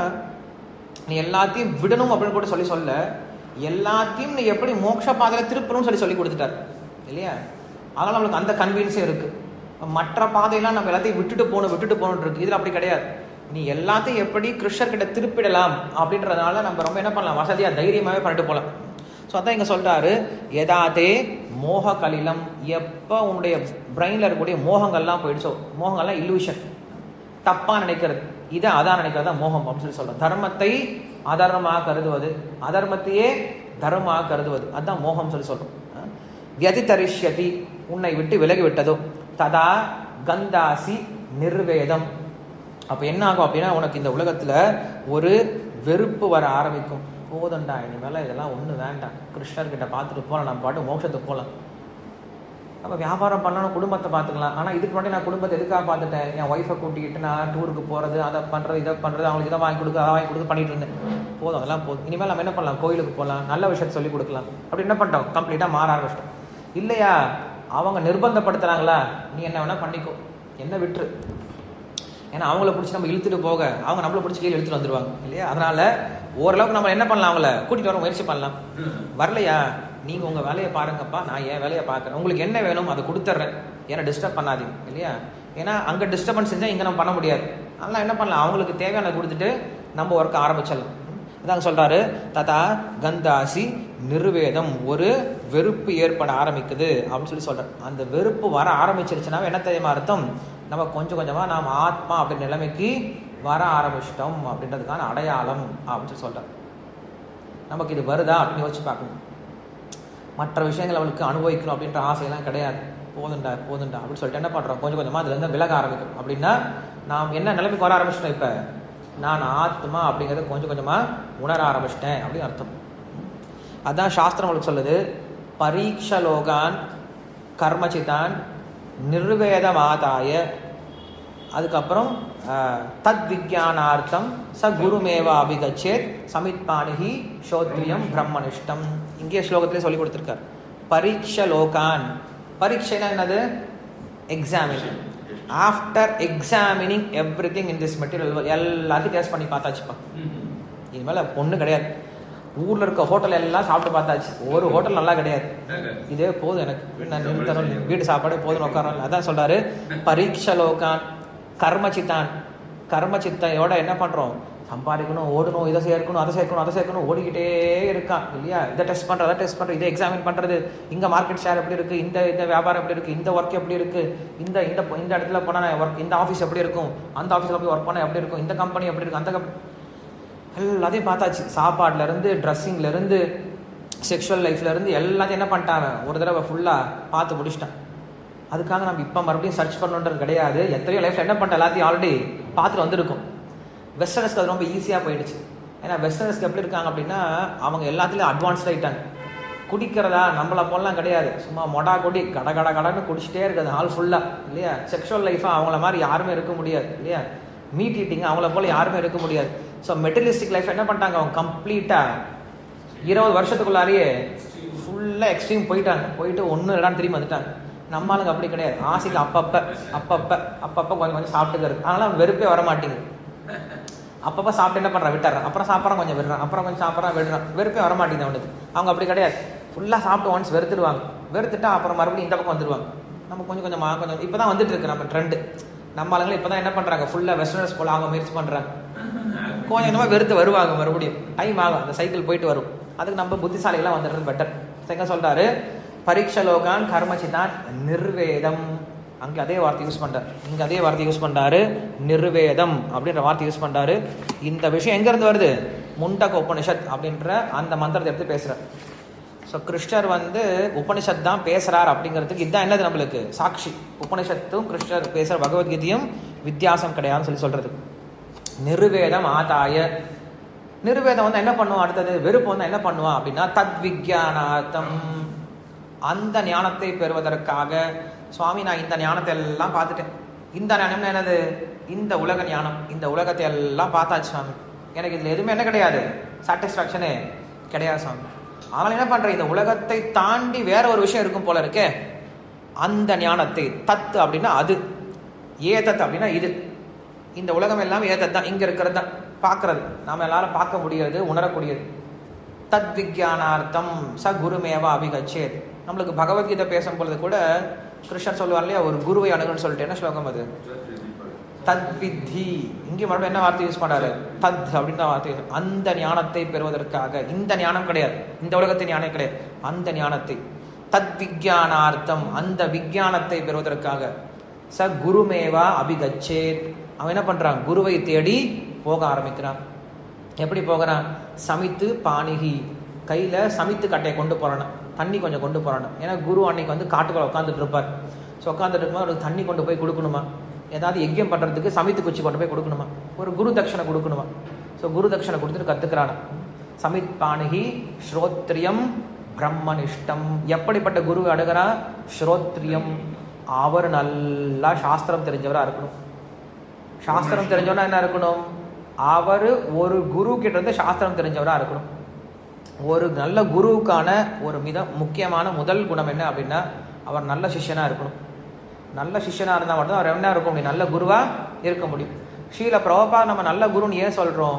நீ எல்லாத்தையும் விடணும் அப்படின்னு கூட சொல்லி சொல்ல எல்லாத்தையும் நீ எப்படி மோட்ச பாதையில் திருப்பணும்னு சொல்லி சொல்லி கொடுத்துட்டார் இல்லையா அதனால் நம்மளுக்கு அந்த கன்வீனியன்ஸும் இருக்குது மற்ற பாதையெல்லாம் நம்ம எல்லாத்தையும் விட்டுட்டு போகணும் விட்டுட்டு போகணும் இருக்கு இதில் அப்படி கிடையாது நீ எல்லாத்தையும் எப்படி கிருஷ்ணர்கிட்ட திருப்பிடலாம் அப்படின்றதுனால நம்ம ரொம்ப என்ன பண்ணலாம் வசதியாக தைரியமாகவே பண்ணிட்டு போகலாம் ஸோ அதான் இங்கே சொல்கிறாரு எதாதே மோக கலிலம் எப்போ உன்னுடைய பிரெயினில் இருக்கக்கூடிய மோகங்கள்லாம் போயிடுச்சோ மோகங்கள்லாம் இல்லூஷன் தப்பாக நினைக்கிறது இதை அதான் நினைக்கிறது தான் மோகம் அப்படின்னு சொல்லி சொல்கிறோம் தர்மத்தை அதர்மமாக கருதுவது அதர்மத்தையே தர்மமாக கருதுவது அதுதான் மோகம் சொல்லி சொல்கிறோம் வியதிதரிஷ்யதி உன்னை விட்டு விலகி விட்டதோ ததா கந்தாசி நிர்வேதம் அப்போ என்ன ஆகும் அப்படின்னா உனக்கு இந்த உலகத்தில் ஒரு வெறுப்பு வர ஆரம்பிக்கும் போதண்டா இனிமேல் இதெல்லாம் ஒன்றும் வேண்டாம் கிருஷ்ணர்கிட்ட பார்த்துட்டு போகலாம் நம்ம பாட்டு மோட்சத்துக்கு போகலாம் நம்ம வியாபாரம் பண்ணணும் குடும்பத்தை பார்த்துக்கலாம் ஆனால் இதுக்கு முன்னாடி நான் குடும்பத்தை எதுக்காக பார்த்துட்டேன் என் ஒய்ஃபை கூட்டிக்கிட்டு நான் டூருக்கு போகிறது அதை பண்ணுறது இதை பண்ணுறது அவங்களுக்கு இதை வாங்கி கொடுக்க அதை வாங்கி கொடுக்க பண்ணிட்டு இருந்தேன் போதும் அதெல்லாம் போதும் இனிமேல் நம்ம என்ன பண்ணலாம் கோயிலுக்கு போகலாம் நல்ல விஷயத்தை சொல்லி கொடுக்கலாம் அப்படி என்ன பண்ணிட்டோம் கம்ப்ளீட்டாக மாற ஆரம்பிச்சிட்டோம் இல்லையா அவங்க நிர்பந்தப்படுத்துகிறாங்களா நீ என்ன வேணால் பண்ணிக்கோ என்ன விட்டுரு ஏன்னா அவங்கள பிடிச்சி நம்ம இழுத்துட்டு போக அவங்க நம்மளை பிடிச்சி கீழே இழுத்துட்டு வந்துருவாங்க இல்லையா அதனால ஓரளவுக்கு நம்ம என்ன பண்ணலாம் அவங்கள கூட்டிட்டு வர முயற்சி பண்ணலாம் வரலையா நீங்க உங்க வேலையை பாருங்கப்பா நான் என் வேலையை பார்க்குறேன் உங்களுக்கு என்ன வேணும் அதை கொடுத்துட்றேன் ஏன்னா டிஸ்டர்ப் பண்ணாதீங்க இல்லையா ஏன்னா அங்கே டிஸ்டர்பன்ஸ் செஞ்சால் இங்கே நம்ம பண்ண முடியாது அதனால் என்ன பண்ணலாம் அவங்களுக்கு தேவையான கொடுத்துட்டு நம்ம ஒர்க் ஆரம்பிச்சிடலாம் அதாங்க சொல்றாரு ததா கந்தாசி நிர்வேதம் ஒரு வெறுப்பு ஏற்பட ஆரம்பிக்குது அப்படின்னு சொல்லி சொல்றாரு அந்த வெறுப்பு வர ஆரம்பிச்சிருச்சுன்னா என்ன தெரியுமா அர்த்தம் நம்ம கொஞ்சம் கொஞ்சமா நாம் ஆத்மா அப்படின்ற நிலைமைக்கு வர ஆரம்பிச்சிட்டோம் அப்படின்றதுக்கான அடையாளம் அப்படின்னு சொல்லி சொல்றாரு நமக்கு இது வருதா அப்படின்னு யோசிச்சு பார்க்கணும் மற்ற விஷயங்கள் அவளுக்கு அனுபவிக்கணும் அப்படின்ற ஆசையெல்லாம் கிடையாது போதுண்டா போதுண்டா அப்படின்னு சொல்லிட்டு என்ன பண்றோம் கொஞ்சம் கொஞ்சமா அதுல இருந்து விலக ஆரம்பிக்கும் அப்படின்னா நாம் என்ன நிலைமைக்கு வர ஆரம்பிச்சிட்டோம் இப்ப நான் ஆத்மா அப்படிங்கிறத கொஞ்சம் கொஞ்சமா உணர ஆரம்பிச்சிட்டேன் அப்படின்னு அர்த்தம் அதான் சாஸ்திரம் உங்களுக்கு சொல்லுது பரீட்சலோகான் கர்மச்சிதான் நிர்வேதமாதாய அதுக்கப்புறம் அஹ், தத் விஜயானார்த்தம் ச குருமேவா அபிகச்சேத் சமித்பாணிஹி ஸ்ரோத்ரியம் பிரம்மனிஷ்டம் இங்கே ஸ்லோகத்திலே சொல்லி கொடுத்துருக்கார் பரீட்ச லோகான் பரீட்சைனா என்னது examine after examining everything in this material எல்லாத்தையும் டேஸ்ட் பண்ணி பார்த்தாச்சுப்பா இனிமேல் பொண்ணு கிடையாது ஊரில் இருக்க ஹோட்டல் எல்லாம் சாப்பிட்டு பார்த்தாச்சு ஒரு ஹோட்டல் நல்லா கிடையாது இதே போதும் எனக்கு நான் நிறுத்தணும் வீட்டு சாப்பாடே போதும் உட்காரணும் அதான் சொல்றாரு பரீட்சலோகான் கர்மச்சித்தான் கர்மச்சித்தையோட என்ன பண்றோம் சம்பாதிக்கணும் ஓடணும் இதை சேர்க்கணும் அதை சேர்க்கணும் அதை சேர்க்கணும் ஓடிக்கிட்டே இருக்கான் இல்லையா இதை டெஸ்ட் பண்றது அதை டெஸ்ட் பண்றது இதை எக்ஸாமின் பண்றது இங்க மார்க்கெட் ஷேர் எப்படி இருக்கு இந்த இந்த வியாபாரம் எப்படி இருக்கு இந்த ஒர்க் எப்படி இருக்கு இந்த இந்த இந்த இடத்துல போனா ஒர்க் இந்த ஆஃபீஸ் எப்படி இருக்கும் அந்த ஆஃபீஸில் போய் ஒர்க் பண்ணா எப்படி இருக்கும் இந்த கம்பெனி எப்படி இருக்கு அந்த கம்பெனி எல்லாத்தையும் பார்த்தாச்சு சாப்பாடுல இருந்து ட்ரெஸ்ஸிங்ல இருந்து செக்ஷுவல் லைஃப்ல இருந்து எல்லாத்தையும் என்ன பண்ணிட்டாங்க ஒரு தடவை ஃபுல்லா பார்த்து முடிச்சிட்டான் அதுக்காக நம்ம இப்போ மறுபடியும் சர்ச் பண்ணணுன்றது கிடையாது எத்தனையோ லைஃப்ல என்ன பண்ணிட்டோம் எல்லாத்தையும் ஆல்ரெடி பார்த்துட்டு வந்திருக்கும் வெஸ்டர்னஸ்க்கு அது ரொம்ப ஈஸியாக போயிடுச்சு ஏன்னா வெஸ்டர்னஸ்க்கு எப்படி இருக்காங்க அப்படின்னா அவங்க எல்லாத்துலேயும் அட்வான்ஸ்ட் ஆகிட்டாங்க குடிக்கிறதா நம்மளை போலாம் கிடையாது சும்மா மொடா கொடி கட கட கடன்னு குடிச்சிட்டே இருக்குது ஆள் ஃபுல்லாக இல்லையா செக்ஷுவல் லைஃபாக அவங்கள மாதிரி யாருமே இருக்க முடியாது இல்லையா மீட் ஈட்டிங் அவங்கள போல யாருமே இருக்க முடியாது ஸோ மெட்டீரியலிஸ்டிக் லைஃப் என்ன பண்ணிட்டாங்க அவங்க கம்ப்ளீட்டாக இருபது வருஷத்துக்குள்ளாரியே ஃபுல்லாக எக்ஸ்ட்ரீம் போயிட்டாங்க போயிட்டு ஒன்று இடம் திரும்பி வந்துட்டாங்க நம்ம ஆளுங்க அப்படி கிடையாது ஆசைக்கு அப்பப்போ அப்பப்போ அப்பப்போ கொஞ்சம் கொஞ்சம் சாப்பிட்டுக்கிறது அதனால வெறுப்பே வர மாட்டேங்குது அப்பப்போ சாப்பிட்டு என்ன பண்ணுறான் விட்டுறான் அப்புறம் சாப்பிட்றான் கொஞ்சம் விடுறான் அப்புறம் கொஞ்சம் சாப்பிட்றான் விடுறான் வெறுப்பே வர மாட்டேங்குது அவனுக்கு அவங்க அப்படி கிடையாது ஃபுல்லாக சாப்பிட்டு ஒன்ஸ் வெறுத்துடுவாங்க வெறுத்துட்டா அப்புறம் மறுபடியும் இந்த பக்கம் வந்துடுவாங்க நம்ம கொஞ்சம் கொஞ்சமாக கொஞ்சம் இப்போ தான் வந்துட்டு இருக்கு நம்ம ட்ரெண்டு நம்ம ஆளுங்களும் இப்போ தான் என்ன பண்ணுறாங்க ஃபுல்லாக வெஸ்டர்னர்ஸ் போல அவங்க முயற்சி பண்ணுறாங்க கொஞ்சம் கொஞ்சமாக வெறுத்து வருவாங்க மறுபடியும் டைம் ஆகும் அந்த சைக்கிள் போயிட்டு வரும் அதுக்கு நம்ம புத்திசாலிகளாக வந்துடுறது பெட்டர் எங்க சொல்றாரு பரீட்சலோகான் கர்மச்சிதான் நிர்வேதம் அங்கே அதே வார்த்தை யூஸ் பண்றாரு இங்க அதே வார்த்தை யூஸ் பண்றாரு நிர்வேதம் அப்படின்ற வார்த்தை யூஸ் பண்றாரு இந்த விஷயம் எங்க இருந்து வருது முண்டக உபனிஷத் அப்படின்ற அந்த மந்திரத்தை எடுத்து பேசுறார் ஸோ கிருஷ்ணர் வந்து உபனிஷத் தான் பேசுறார் அப்படிங்கிறதுக்கு இதுதான் என்னது நம்மளுக்கு சாட்சி உபனிஷத்தும் கிருஷ்ணர் பேசுற பகவத்கீதையும் வித்தியாசம் கிடையாதுன்னு சொல்லி சொல்றது நிர்வேதம் ஆதாய நிர்வேதம் வந்து என்ன பண்ணுவான் அடுத்தது வெறுப்பு வந்து என்ன பண்ணுவான் அப்படின்னா தத் விஜயானார்த்தம் அந்த ஞானத்தை பெறுவதற்காக சுவாமி நான் இந்த ஞானத்தை எல்லாம் பார்த்துட்டேன் இந்த ஞானம் என்னது இந்த உலக ஞானம் இந்த உலகத்தை எல்லாம் பார்த்தாச்சு சுவாமி எனக்கு இதுல எதுவுமே என்ன கிடையாது சாட்டிஸ்ஃபேக்ஷனே கிடையாது சுவாமி அதனால என்ன பண்றேன் இந்த உலகத்தை தாண்டி வேற ஒரு விஷயம் இருக்கும் போல இருக்கே அந்த ஞானத்தை தத்து அப்படின்னா அது ஏதத் அப்படின்னா இது இந்த உலகம் எல்லாம் ஏதத் தான் இங்க இருக்கிறது தான் பார்க்கறது நாம எல்லாரும் பார்க்க முடியாது உணரக்கூடியது தத் விஜயானார்த்தம் ச குருமேவா அபிகச்சேத் நம்மளுக்கு பகவத்கீதை பேசும் பொழுது கூட கிருஷ்ணர் சொல்லுவார் இல்லையா ஒரு குருவை அணுகுன்னு சொல்லிட்டு என்ன ஸ்லோகம் அது தத் வித்தி இங்கே மறுபடியும் என்ன வார்த்தை யூஸ் பண்றாரு தத் அப்படின்னு வார்த்தை use- அந்த ஞானத்தை பெறுவதற்காக இந்த ஞானம் கிடையாது இந்த உலகத்தின் ஞானம் கிடையாது அந்த ஞானத்தை தத் விஜயானார்த்தம் அந்த விஞ்ஞானத்தை பெறுவதற்காக ச குருமேவா அபிகச்சேத் அவன் என்ன பண்றான் குருவை தேடி போக ஆரம்பிக்கிறான் எப்படி போகிறான் சமித்து பாணிகி கையில சமித்து கட்டையை கொண்டு போறான் தண்ணி கொஞ்சம் கொண்டு போறான் ஏன்னா குரு அன்னைக்கு வந்து காட்டுக்குள்ள உட்காந்துட்டு இருப்பார் ஸோ உட்காந்துட்டு இருக்கும்போது அவருக்கு தண்ணி கொண்டு போய் கொடுக்கணுமா ஏதாவது யஜ்யம் பண்றதுக்கு சமித்து குச்சி கொண்டு போய் கொடுக்கணுமா ஒரு குரு தட்சணை கொடுக்கணுமா ஸோ குரு தட்சணை கொடுத்துட்டு கத்துக்கிறான் சமித் பாணிகி ஸ்ரோத்ரியம் பிரம்மனிஷ்டம் எப்படிப்பட்ட குரு அணுகிறா ஸ்ரோத்ரியம் அவர் நல்லா சாஸ்திரம் தெரிஞ்சவரா இருக்கணும் சாஸ்திரம் தெரிஞ்சவனா என்ன இருக்கணும் அவர் ஒரு குரு கிட்ட இருந்து சாஸ்திரம் தெரிஞ்சவரா இருக்கணும் ஒரு நல்ல குருவுக்கான ஒரு மித முக்கியமான முதல் குணம் என்ன அப்படின்னா அவர் நல்ல சிஷ்யனா இருக்கணும் நல்ல சிஷ்யனா இருந்தால் மட்டும் அவர் என்ன இருக்க முடியும் நல்ல குருவா இருக்க முடியும் ஸ்ரீல பிரபா நம்ம நல்ல குருன்னு ஏன் சொல்றோம்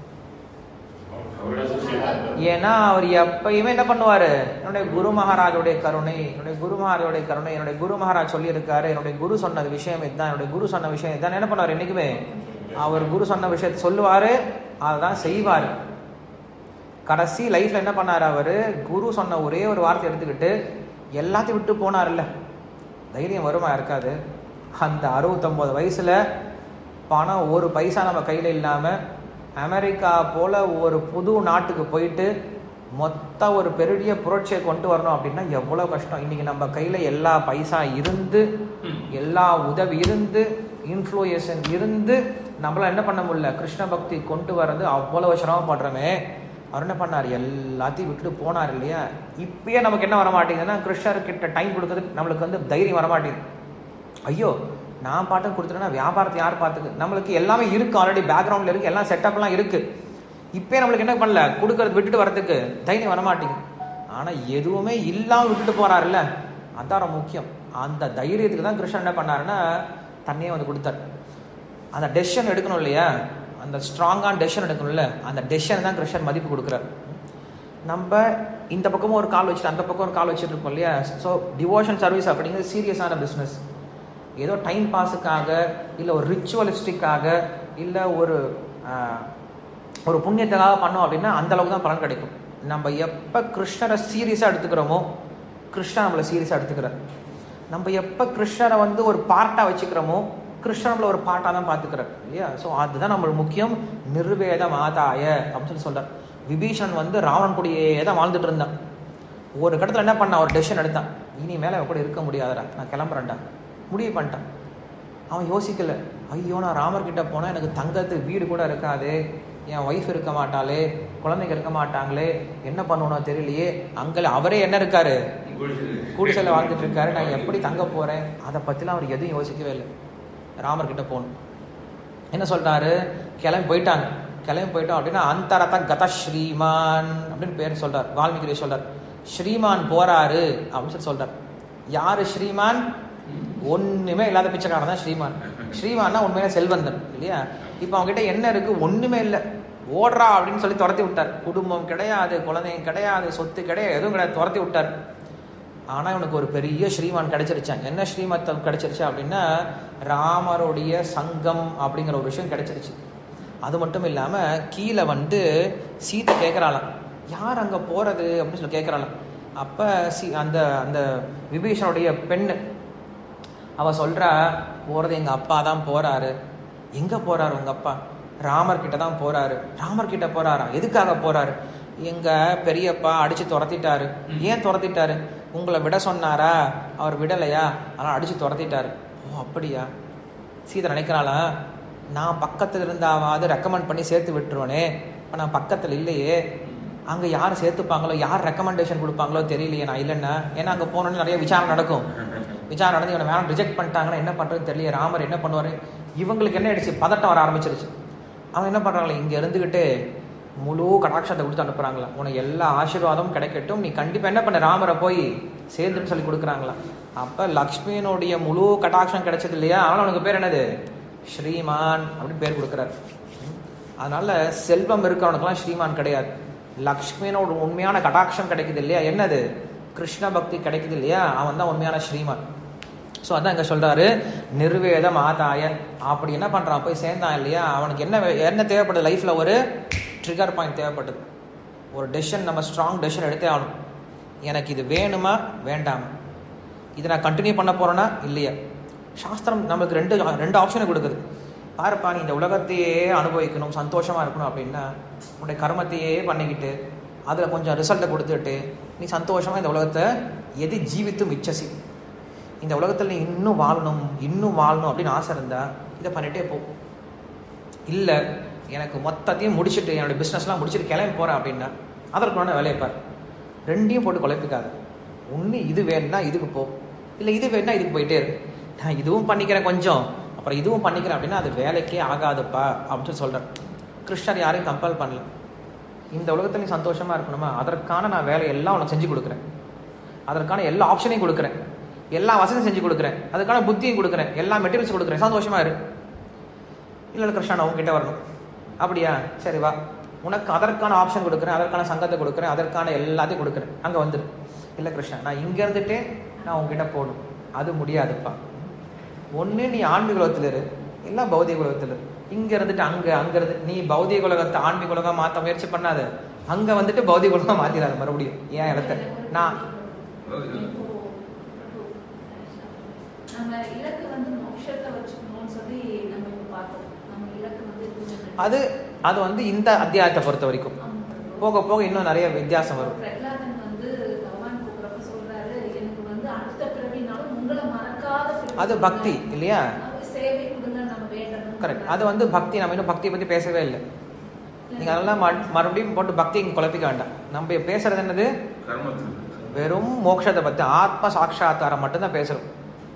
ஏன்னா அவர் எப்பயுமே என்ன பண்ணுவாரு என்னுடைய குரு மகாராஜோடைய கருணை என்னுடைய குரு மகாராஜோடைய கருணை என்னுடைய குரு மகாராஜ் சொல்லியிருக்காரு என்னுடைய குரு சொன்ன விஷயம் இதுதான் என்னுடைய குரு சொன்ன விஷயம் இதுதான் என்ன பண்ணுவார் என்னைக்குமே அவர் குரு சொன்ன விஷயத்தை சொல்லுவாரு அதான் செய்வார் கடைசி லைஃப்ல என்ன பண்ணாரு அவரு குரு சொன்ன ஒரே ஒரு வார்த்தை எடுத்துக்கிட்டு எல்லாத்தையும் விட்டு போனார்ல தைரியம் வருமா இருக்காது அந்த அறுபத்தொம்போது வயசுல பணம் ஒரு பைசா நம்ம கையில இல்லாம அமெரிக்கா போல ஒரு புது நாட்டுக்கு போயிட்டு மொத்த ஒரு பெரிய புரட்சியை கொண்டு வரணும் அப்படின்னா எவ்வளவு கஷ்டம் இன்னைக்கு நம்ம கையில எல்லா பைசா இருந்து எல்லா உதவி இருந்து இன்ஃப்ளூயேஷன் இருந்து நம்மளால என்ன பண்ண முடியல கிருஷ்ண பக்தி கொண்டு வர்றது அவ்வளவு சிரமப்படுறோமே அவர் என்ன பண்ணார் எல்லாத்தையும் விட்டுட்டு போனார் இல்லையா இப்பயே நமக்கு என்ன வர மாட்டேங்குதுன்னா கிருஷ்ணர் கிட்ட டைம் கொடுக்கறதுக்கு நம்மளுக்கு வந்து தைரியம் வர மாட்டேங்குது ஐயோ நான் பாட்டும் கொடுத்துட்டேன்னா வியாபாரத்தை யார் பார்த்துக்கு நம்மளுக்கு எல்லாமே இருக்கு ஆல்ரெடி பேக்ரவுண்டில் இருக்கு எல்லாம் செட்டப்லாம் இருக்கு இப்போ நம்மளுக்கு என்ன பண்ணல கொடுக்கறது விட்டுட்டு வரதுக்கு தைரியம் வரமாட்டேங்குது ஆனால் எதுவுமே இல்லாமல் விட்டுட்டு போறாருல்ல அதான் ரொம்ப முக்கியம் அந்த தைரியத்துக்கு தான் கிருஷ்ணன் என்ன பண்ணாருன்னா தன்னையே வந்து கொடுத்தாரு அந்த டெசிஷன் எடுக்கணும் இல்லையா அந்த ஸ்ட்ராங்கான டெசிஷன் எடுக்கணும்ல அந்த டெசிஷன் தான் கிருஷ்ணன் மதிப்பு கொடுக்குறாரு நம்ம இந்த பக்கமும் ஒரு கால் வச்சுட்டு அந்த பக்கம் ஒரு கால் வச்சுட்டு இருக்கோம் இல்லையா ஸோ டிவோஷன் சர்வீஸ் அப்படிங்கிறது சீரியஸான பிஸ்னஸ் ஏதோ டைம் பாஸுக்காக இல்லை ஒரு ரிச்சுவலிஸ்டிக்காக இல்லை ஒரு ஆஹ், ஒரு புண்ணியத்துக்காக பண்ணோம் அப்படின்னா அந்த அளவுக்கு தான் பலன் கிடைக்கும் நம்ம எப்போ கிருஷ்ணரை சீரியஸாக எடுத்துக்கிறோமோ கிருஷ்ணன் நம்மளை சீரியஸாக எடுத்துக்கிறார் நம்ம எப்போ கிருஷ்ணரை வந்து ஒரு பார்ட்டாக வச்சுக்கிறோமோ கிருஷ்ணன் நம்மளை ஒரு பார்ட்டாக தான் பார்த்துக்கிறார் இல்லையா ஸோ அதுதான் நம்மளுக்கு முக்கியம் நிர்வேத மாதாய அப்படின்னு சொல்லி சொல்கிறார் விபீஷன் வந்து ராவணன் கூடயே தான் வாழ்ந்துட்டு இருந்தான் ஒரு கட்டத்தில் என்ன பண்ணான் ஒரு டெசிஷன் எடுத்தான் இனி மேலே அவன் கூட இருக்க முடியாதுடா நான் கிளம்புறேன்டா முடிவு பண்ணிட்டான் அவன் யோசிக்கல ஐயோ நான் ராமர் கிட்ட போனால் எனக்கு தங்கத்துக்கு வீடு கூட இருக்காது என் ஒய்ஃப் இருக்க மாட்டாளே குழந்தைங்க இருக்க மாட்டாங்களே என்ன பண்ணணும் தெரியலையே அங்கே அவரே என்ன இருக்காரு குடிசையில் வாழ்ந்துட்டு இருக்காரு நான் எப்படி தங்க போகிறேன் அதை பற்றிலாம் அவர் எதுவும் யோசிக்கவே இல்லை ராமர் கிட்ட போகணும் என்ன சொல்றாரு கிளம்பி போயிட்டாங்க கிளம்பி போயிட்டோம் அப்படின்னா அந்தரத கத ஸ்ரீமான் அப்படின்னு பேர் சொல்றார் வால்மீகி சொல்றார் ஸ்ரீமான் போறாரு அப்படின்னு சொல்லி சொல்றார் யாரு ஸ்ரீமான் ஒண்ணுமே இல்லாத பிச்சைக்காரன் தான் ஸ்ரீமான் ஸ்ரீமான்னா உண்மையில செல்வந்தன் இல்லையா இப்போ அவங்ககிட்ட என்ன இருக்கு ஒண்ணுமே இல்லை ஓடுறா அப்படின்னு சொல்லி துரத்தி விட்டார் குடும்பம் கிடையாது குழந்தைங்க கிடையாது சொத்து கிடையாது எதுவும் கிடையாது துரத்தி விட்டார் ஆனால் இவனுக்கு ஒரு பெரிய ஸ்ரீமான் கிடைச்சிருச்சான் என்ன ஸ்ரீமத்தம் கிடைச்சிருச்சு அப்படின்னா ராமருடைய சங்கம் அப்படிங்கிற ஒரு விஷயம் கிடைச்சிருச்சு அது மட்டும் இல்லாமல் கீழே வந்து சீதை கேட்குறாளாம் யார் அங்கே போகிறது அப்படின்னு சொல்லி கேட்குறாளாம் அப்போ சி அந்த அந்த விபீஷனுடைய பெண்ணு அவ சொல்றா போறது எங்க அப்பா தான் போறாரு எங்க போறாரு உங்க அப்பா ராமர் கிட்ட தான் போறாரு ராமர் கிட்ட போறாரா எதுக்காக போறாரு எங்க பெரியப்பா அடிச்சு துரத்திட்டாரு ஏன் துரத்திட்டாரு உங்களை விட சொன்னாரா அவர் விடலையா அதனால அடிச்சு துரத்திட்டாரு ஓ அப்படியா சீதை நினைக்கிறாளா நான் பக்கத்துல இருந்தாவது ரெக்கமெண்ட் பண்ணி சேர்த்து விட்டுருவனே இப்போ நான் பக்கத்துல இல்லையே அங்க யார் சேர்த்துப்பாங்களோ யார் ரெக்கமெண்டேஷன் கொடுப்பாங்களோ தெரியலையே நான் இல்லைன்னா ஏன்னா அங்க போனோன்னு நிறைய விசாரணை நடக்கும் விசாரணை நடந்து இவனை வேணாம் ரிஜெக்ட் பண்ணிட்டாங்கன்னா என்ன பண்ணுறதுன்னு தெரியல ராமர் என்ன பண்ணுவார் இவங்களுக்கு என்ன ஆயிடுச்சு பதட்டம் வர ஆரம்பிச்சிருச்சு அவன் என்ன பண்ணுறாங்களே இங்கே இருந்துக்கிட்டு முழு கடாட்சத்தை கொடுத்து அனுப்புகிறாங்களா உனக்கு எல்லா ஆசீர்வாதமும் கிடைக்கட்டும் நீ கண்டிப்பாக என்ன பண்ண ராமரை போய் சேர்ந்துன்னு சொல்லி கொடுக்குறாங்களா அப்போ லக்ஷ்மியனுடைய முழு கடாட்சம் கிடைச்சது இல்லையா ஆனால் அவனுக்கு பேர் என்னது ஸ்ரீமான் அப்படின்னு பேர் கொடுக்குறாரு அதனால செல்வம் இருக்கிறவனுக்கெல்லாம் ஸ்ரீமான் கிடையாது லக்ஷ்மியனோட உண்மையான கடாட்சம் கிடைக்குது இல்லையா என்னது கிருஷ்ண பக்தி கிடைக்குது இல்லையா அவன் தான் உண்மையான ஸ்ரீமான் ஸோ அதான் இங்கே சொல்றாரு நிர்வேத மாதாய அப்படி என்ன பண்ணுறான் போய் சேர்ந்தான் இல்லையா அவனுக்கு என்ன வே- என்ன தேவைப்படுது லைஃப்பில் ஒரு ட்ரிகர் பாயிண்ட் தேவைப்படுது ஒரு டெசிஷன் நம்ம ஸ்ட்ராங் டெசிஷன் எடுத்தே ஆகணும் எனக்கு இது வேணுமா வேண்டாமா இதை நான் கண்டினியூ பண்ண போறேனா இல்லையா சாஸ்திரம் நமக்கு ரெண்டு ரெண்டு ஆப்ஷனை கொடுக்குது பாருப்பா நீ இந்த உலகத்தையே அனுபவிக்கணும் சந்தோஷமா இருக்கணும் அப்படின்னா உன்னுடைய கர்மத்தையே பண்ணிக்கிட்டு அதில் கொஞ்சம் ரிசல்ட்டை கொடுத்துட்டு நீ சந்தோஷமா இந்த உலகத்தை எது ஜீவித்தும் இச்சசி இந்த உலகத்தில் நீ இன்னும் வாழணும் இன்னும் வாழணும் அப்படின்னு ஆசை இருந்தா இதை பண்ணிட்டே போ இல்லை எனக்கு மொத்தத்தையும் முடிச்சுட்டு என்னோட பிஸ்னஸ்லாம் முடிச்சுட்டு கிளம்பி போகிறேன் அப்படின்னா அதற்கான வேலையை பார் ரெண்டையும் போட்டு குழப்பிக்காது ஒன்று இது வேணும்னா இதுக்கு போ இல்லை இது வேணும்னா இதுக்கு போயிட்டே இரு நான் இதுவும் பண்ணிக்கிறேன் கொஞ்சம் அப்புறம் இதுவும் பண்ணிக்கிறேன் அப்படின்னா அது வேலைக்கே ஆகாதுப்பா அப்படின்னு சொல்கிறேன் கிருஷ்ணர் யாரையும் கம்பல் பண்ணல இந்த உலகத்தில் நீ சந்தோஷமாக இருக்கணுமா அதற்கான நான் வேலை எல்லாம் உனக்கு செஞ்சு கொடுக்குறேன் அதற்கான எல்லா ஆப்ஷனையும் கொடுக்குறேன் எல்லா வசதியும் செஞ்சு கொடுக்குறேன் அதுக்கான புத்தியும் கொடுக்குறேன் எல்லா மெட்டீரியல்ஸ் கொடுக்குறேன் சந்தோஷமா இரு இல்லை இல்லை கிருஷ்ணா நான் உங்ககிட்ட வரணும் அப்படியா சரி வா உனக்கு அதற்கான ஆப்ஷன் கொடுக்குறேன் அதற்கான சங்கத்தை கொடுக்குறேன் அதற்கான எல்லாத்தையும் கொடுக்குறேன் அங்கே வந்துரு இல்லை கிருஷ்ணா நான் இங்கே இருந்துட்டே நான் உங்ககிட்ட போகணும் அது முடியாதுப்பா ஒன்று நீ ஆன்மீக உலகத்தில் இரு இல்லை பௌதிக உலகத்தில் இரு இங்கே இருந்துட்டு அங்கே அங்கே இருந்து நீ பௌதிக உலகத்தை ஆன்மீக உலகம் மாற்ற முயற்சி பண்ணாத அங்கே வந்துட்டு பௌதிக உலகம் மாற்றிடாத மறுபடியும் ஏன் இடத்த நான் நம்ம இலக்கு வந்து மோட்சத்தை வச்சுக்கணும்னு சொல்லி நம்ம இப்ப பார்த்தோம் நம்ம இலக்கு வந்து கொஞ்சம் அது அது வந்து இந்த அத்தியாயத்தை பொறுத்த வரைக்கும் போக போக இன்னும் நிறைய வித்தியாசம் வரும் பிரகலாதன் வந்து பகவான் கூப்பிடுறப்ப சொல்றாரு எனக்கு வந்து அடுத்த பிறவினாலும் உங்களை மறக்காத பிறவி அது பக்தி இல்லையா அவர் சேவை கொடுங்க நம்ம வேண்டணும் கரெக்ட் அது வந்து பக்தி நம்ம இன்னும் பக்தியை பற்றி பேசவே இல்லை நீங்கள் அதெல்லாம் மறு- மறுபடியும் போட்டு பக்தி இங்கே குழப்பிக்க வேண்டாம் நம்ம பேசுறது என்னது கர்மத்துக்கு வெறும் மோட்சத்தை பற்றி ஆத்ம சாட்சாத்தாரம் மட்டும்தான் பேசுகிறோம்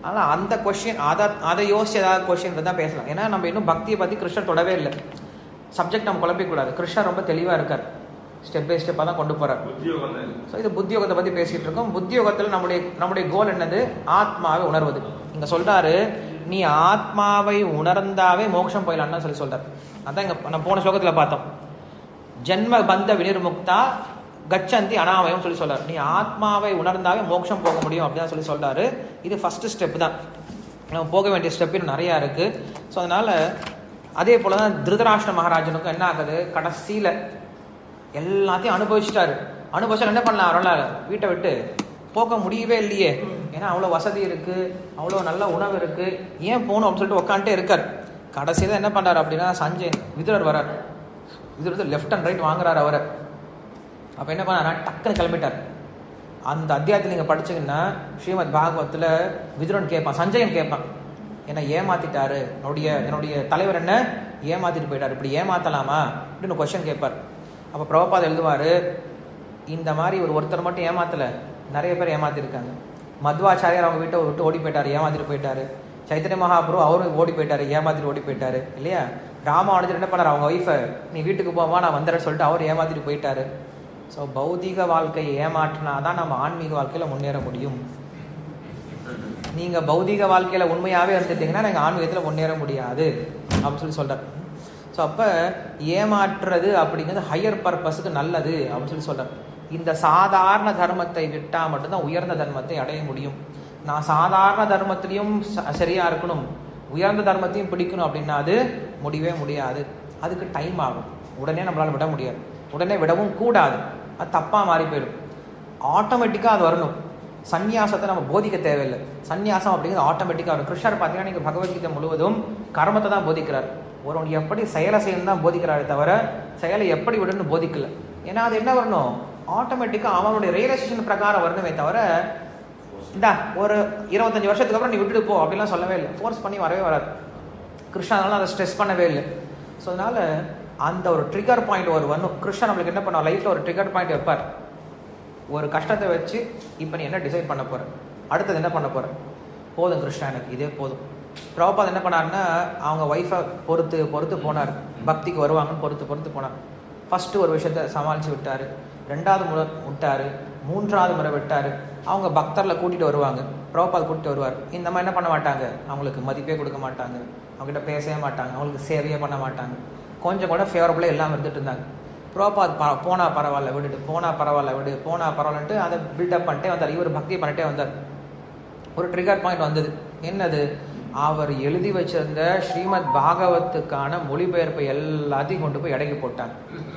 ஆனால் அந்த கொஷின் அதை அதை யோசிச்சு ஏதாவது கொஷின் தான் பேசலாம் ஏன்னா நம்ம இன்னும் பக்தியை பற்றி கிருஷ்ணர் தொடவே இல்லை சப்ஜெக்ட் நம்ம குழப்பிக்கூடாது கிருஷ்ணர் ரொம்ப தெளிவாக இருக்கார் ஸ்டெப் பை ஸ்டெப்பாக தான் கொண்டு போகிறார் உத்தியோகம் தான் ஸோ இது புத்தியோகத்தை பற்றி பேசிகிட்டு இருக்கோம் புத்தியோகத்தில் நம்முடைய நம்முடைய கோல் என்னது ஆத்மாவை உணர்வது இங்கே சொல்றாரு நீ ஆத்மாவை உணர்ந்தாவே மோட்சம் போயிடலாம்னு சொல்லி சொல்றாரு அதான் இங்கே நம்ம போன ஸ்லோகத்தில் பார்த்தோம் ஜென்ம பந்த வினிர்முக்தா கச்சந்தி அனாமயம் சொல்லி சொல்றாரு நீ ஆத்மாவை உணர்ந்தாவே மோட்சம் போக முடியும் அப்படின்னு சொல்லி சொல்றாரு இது ஃபர்ஸ்ட் ஸ்டெப் தான் நம்ம போக வேண்டிய ஸ்டெப் இன்னும் நிறையா இருக்கு ஸோ அதனால அதே போல தான் திருதராஷ்டிர மகாராஜனுக்கும் என்ன ஆகுது கடைசியில் எல்லாத்தையும் அனுபவிச்சிட்டாரு அனுபவிச்சா என்ன பண்ணலாம் அவரால் வீட்டை விட்டு போக முடியவே இல்லையே ஏன்னா அவ்வளோ வசதி இருக்கு அவ்வளோ நல்ல உணவு இருக்கு ஏன் போகணும் அப்படின்னு சொல்லிட்டு உட்காந்துட்டே இருக்கார் கடைசியில் என்ன பண்றாரு அப்படின்னா சஞ்சய் விதுரர் வரார் விதுரர் லெஃப்ட் அண்ட் ரைட் வாங்குறாரு அவரை அப்போ என்ன பண்ணாரா டக்குன்னு கிளம்பிட்டார் அந்த அத்தியாயத்தில் நீங்கள் படிச்சீங்கன்னா ஸ்ரீமத் பாகவத்தில் விதுரன் கேட்பான் சஞ்சயன் கேட்பான் என்னை ஏமாத்திட்டாரு என்னுடைய என்னுடைய தலைவர் என்ன ஏமாத்திட்டு போயிட்டார் இப்படி ஏமாத்தலாமா அப்படின்னு கொஸ்டின் கேட்பார் அப்போ பிரபபாத் எழுதுவார் இந்த மாதிரி ஒரு ஒருத்தர் மட்டும் ஏமாத்தல நிறைய பேர் ஏமாத்திருக்காங்க மத்வாச்சாரியார் அவங்க வீட்டை விட்டு ஓடி போயிட்டாரு ஏமாத்திட்டு போயிட்டாரு சைத்தன்ய மகாபுரு அவரும் ஓடி போயிட்டாரு ஏமாத்திட்டு ஓடி போயிட்டாரு இல்லையா ராமானுஜர் என்ன பண்ணார் அவங்க ஒய்ஃபை நீ வீட்டுக்கு போவா நான் வந்துடுறேன்னு சொல்லிட்டு அவர் ஏமாத்திட்டு போயிட்டாரு ஸோ பௌதிக வாழ்க்கையை ஏமாற்றினா தான் நம்ம ஆன்மீக வாழ்க்கையில் முன்னேற முடியும் நீங்கள் பௌதிக வாழ்க்கையில் உண்மையாகவே இருந்துட்டீங்கன்னா நீங்கள் ஆன்மீகத்தில் முன்னேற முடியாது அப்படின்னு சொல்லி சொல்கிறார் ஸோ அப்போ ஏமாற்றுறது அப்படிங்கிறது ஹையர் பர்பஸுக்கு நல்லது அப்படின்னு சொல்லி சொல்கிறார் இந்த சாதாரண தர்மத்தை விட்டால் மட்டும்தான் உயர்ந்த தர்மத்தை அடைய முடியும் நான் சாதாரண தர்மத்திலையும் ச- சரியா இருக்கணும் உயர்ந்த தர்மத்தையும் பிடிக்கணும் அப்படின்னா அது முடியவே முடியாது அதுக்கு டைம் ஆகும் உடனே நம்மளால விட முடியாது உடனே விடவும் கூடாது அது தப்பாக மாறி போயிடும் ஆட்டோமேட்டிக்காக அது வரணும் சந்நியாசத்தை நம்ம போதிக்க தேவையில்லை சந்நியாசம் அப்படிங்கிறது ஆட்டோமேட்டிக்காக வரும் கிருஷ்ணர் பார்த்தீங்கன்னா நீங்கள் பகவத்கீதை முழுவதும் கர்மத்தை தான் போதிக்கிறார் ஒருவன் எப்படி செயலை செய்யணும் தான் போதிக்கிறாரே தவிர செயலை எப்படி விடணும்னு போதிக்கல ஏன்னா அது என்ன வரணும் ஆட்டோமேட்டிக்காக அவனுடைய ரியலைசேஷன் பிரகாரம் வரணுமே தவிர இந்தா ஒரு இருபத்தஞ்சு வருஷத்துக்கு அப்புறம் நீ விட்டுட்டு போ அப்படிலாம் சொல்லவே இல்லை ஃபோர்ஸ் பண்ணி வரவே வராது கிருஷ்ணா அதனால அதை ஸ்ட்ரெஸ் பண்ணவே இல்லை ஸோ அதனால அந்த ஒரு ட்ரிகர் பாயிண்ட் ஒரு வரணும் கிருஷ்ணா நம்மளுக்கு என்ன பண்ணுவோம் லைஃப்பில் ஒரு ட்ரிகர் பாயிண்ட் வைப்பார் ஒரு கஷ்டத்தை வச்சு இப்போ நீ என்ன டிசைட் பண்ண போற அடுத்தது என்ன பண்ண போற போதும் கிருஷ்ணா எனக்கு இதே போதும் பிரபுபாத் என்ன பண்ணாருன்னா அவங்க ஒய்ஃபை பொறுத்து பொறுத்து போனார் பக்திக்கு வருவாங்கன்னு பொறுத்து பொறுத்து போனார் ஃபர்ஸ்ட் ஒரு விஷயத்த சமாளித்து விட்டார் ரெண்டாவது முறை விட்டார் மூன்றாவது முறை விட்டார் அவங்க பக்தர்ல கூட்டிகிட்டு வருவாங்க பிரபுபாத் கூட்டிட்டு வருவார் இந்த மாதிரி என்ன பண்ண மாட்டாங்க அவங்களுக்கு மதிப்பே கொடுக்க மாட்டாங்க அவங்ககிட்ட பேசவே மாட்டாங்க அவங்களுக்கு சேவையே பண்ண மாட்டாங்க கொஞ்சம் கூட ஃபேவரபுளாக இல்லாமல் இருந்துட்டு இருந்தாங்க ப்ரோபாத் ப போனா பரவாயில்ல விடுட்டு போனா பரவாயில்ல விடு போனா பரவாயில்லன்ட்டு அதை பில்டப் பண்ணிட்டே வந்தார் இவர் பக்தி பண்ணிட்டே வந்தார் ஒரு ட்ரிகர் பாயிண்ட் வந்தது என்னது அவர் எழுதி வச்சிருந்த ஸ்ரீமத் பாகவத்துக்கான மொழிபெயர்ப்பை எல்லாத்தையும் கொண்டு போய் இடைக்கு போட்டாங்க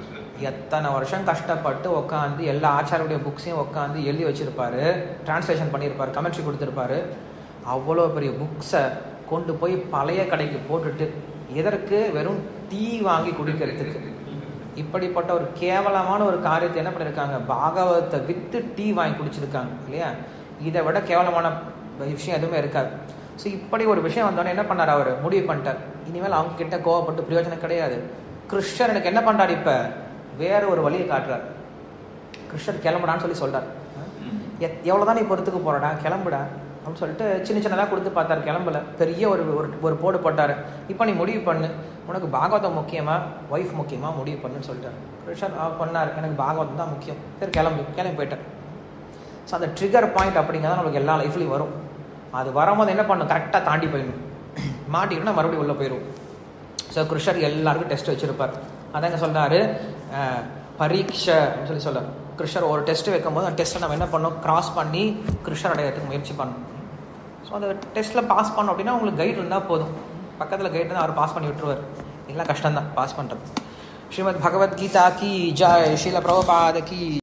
எத்தனை வருஷம் கஷ்டப்பட்டு உட்காந்து எல்லா ஆச்சாரியுடைய புக்ஸையும் உட்காந்து எழுதி வச்சிருப்பாரு டிரான்ஸ்லேஷன் பண்ணியிருப்பாரு கமெண்ட்ரி கொடுத்துருப்பாரு அவ்வளோ பெரிய புக்ஸை கொண்டு போய் பழைய கடைக்கு போட்டுட்டு எதற்கு வெறும் டீ வாங்கி குடிக்கிறதுக்கு இப்படிப்பட்ட ஒரு கேவலமான ஒரு காரியத்தை என்ன பண்ணியிருக்காங்க பாகவத்தை வித்து டீ வாங்கி குடிச்சிருக்காங்க இல்லையா இதை விட கேவலமான விஷயம் எதுவுமே இருக்காது ஸோ இப்படி ஒரு விஷயம் வந்தோடனே என்ன பண்ணார் அவர் முடிவு பண்ணிட்டார் இனிமேல் அவங்க கிட்ட கோவப்பட்டு பிரயோஜனம் கிடையாது கிருஷ்ணர் எனக்கு என்ன பண்றாரு இப்ப வேற ஒரு வழியை காட்டுறார் கிருஷ்ணர் கிளம்புடான்னு சொல்லி சொல்றார் எத்- எவ்வளவுதான் நீ பொறுத்துக்கு போறடா கிளம்புடா அப்படின்னு சொல்லிட்டு சின்ன சின்னதாக கொடுத்து பார்த்தாரு கிளம்பல பெரிய ஒரு ஒரு ஒரு போடு போட்டார் இப்போ நீ முடிவு பண்ணு உனக்கு பாகவதம் முக்கியமா ஒய்ஃப் முக்கியமா முடிவு பண்ணுன்னு சொல்லிட்டாரு கிருஷ்ணர் ஆ, பண்ணார் எனக்கு பாகவதம் தான் முக்கியம் சரி கிளம்பு கிளம்பி போயிட்டார் ஸோ அந்த ட்ரிகர் பாயிண்ட் அப்படிங்கிறத நம்மளுக்கு எல்லா லைஃப்லையும் வரும் அது வரும்போது என்ன பண்ணும் கரெக்டாக தாண்டி போயிடணும் மாட்டிக்கிட்டோம்னா மறுபடியும் உள்ளே போயிடும் ஸோ கிருஷ்ணர் எல்லாருக்கும் டெஸ்ட் வச்சிருப்பார் அதான் என்ன சொல்றாரு அஹ், பரீட்சை அப்படின்னு சொல்லி சொல்றார் கிருஷ்ணர் ஒரு டெஸ்ட் வைக்கும்போது அந்த டெஸ்ட்டை நம்ம என்ன பண்ணோம் கிராஸ் பண்ணி கிருஷ்ணர் அடையறதுக்கு முயற்சி பண்ணணும் ஸோ அந்த டெஸ்ட்டில் பாஸ் பண்ணோம் அப்படின்னா உங்களுக்கு கைடு இருந்தால் போதும் பக்கத்தில் கைடு தான் அவர் பாஸ் பண்ணி விட்டுருவார் எல்லாம் கஷ்டம்தான் பாஸ் பண்ணுறது ஸ்ரீமத் பகவத்கீதா கி ஜாய் ஸ்ரீல பிரபுபாத கி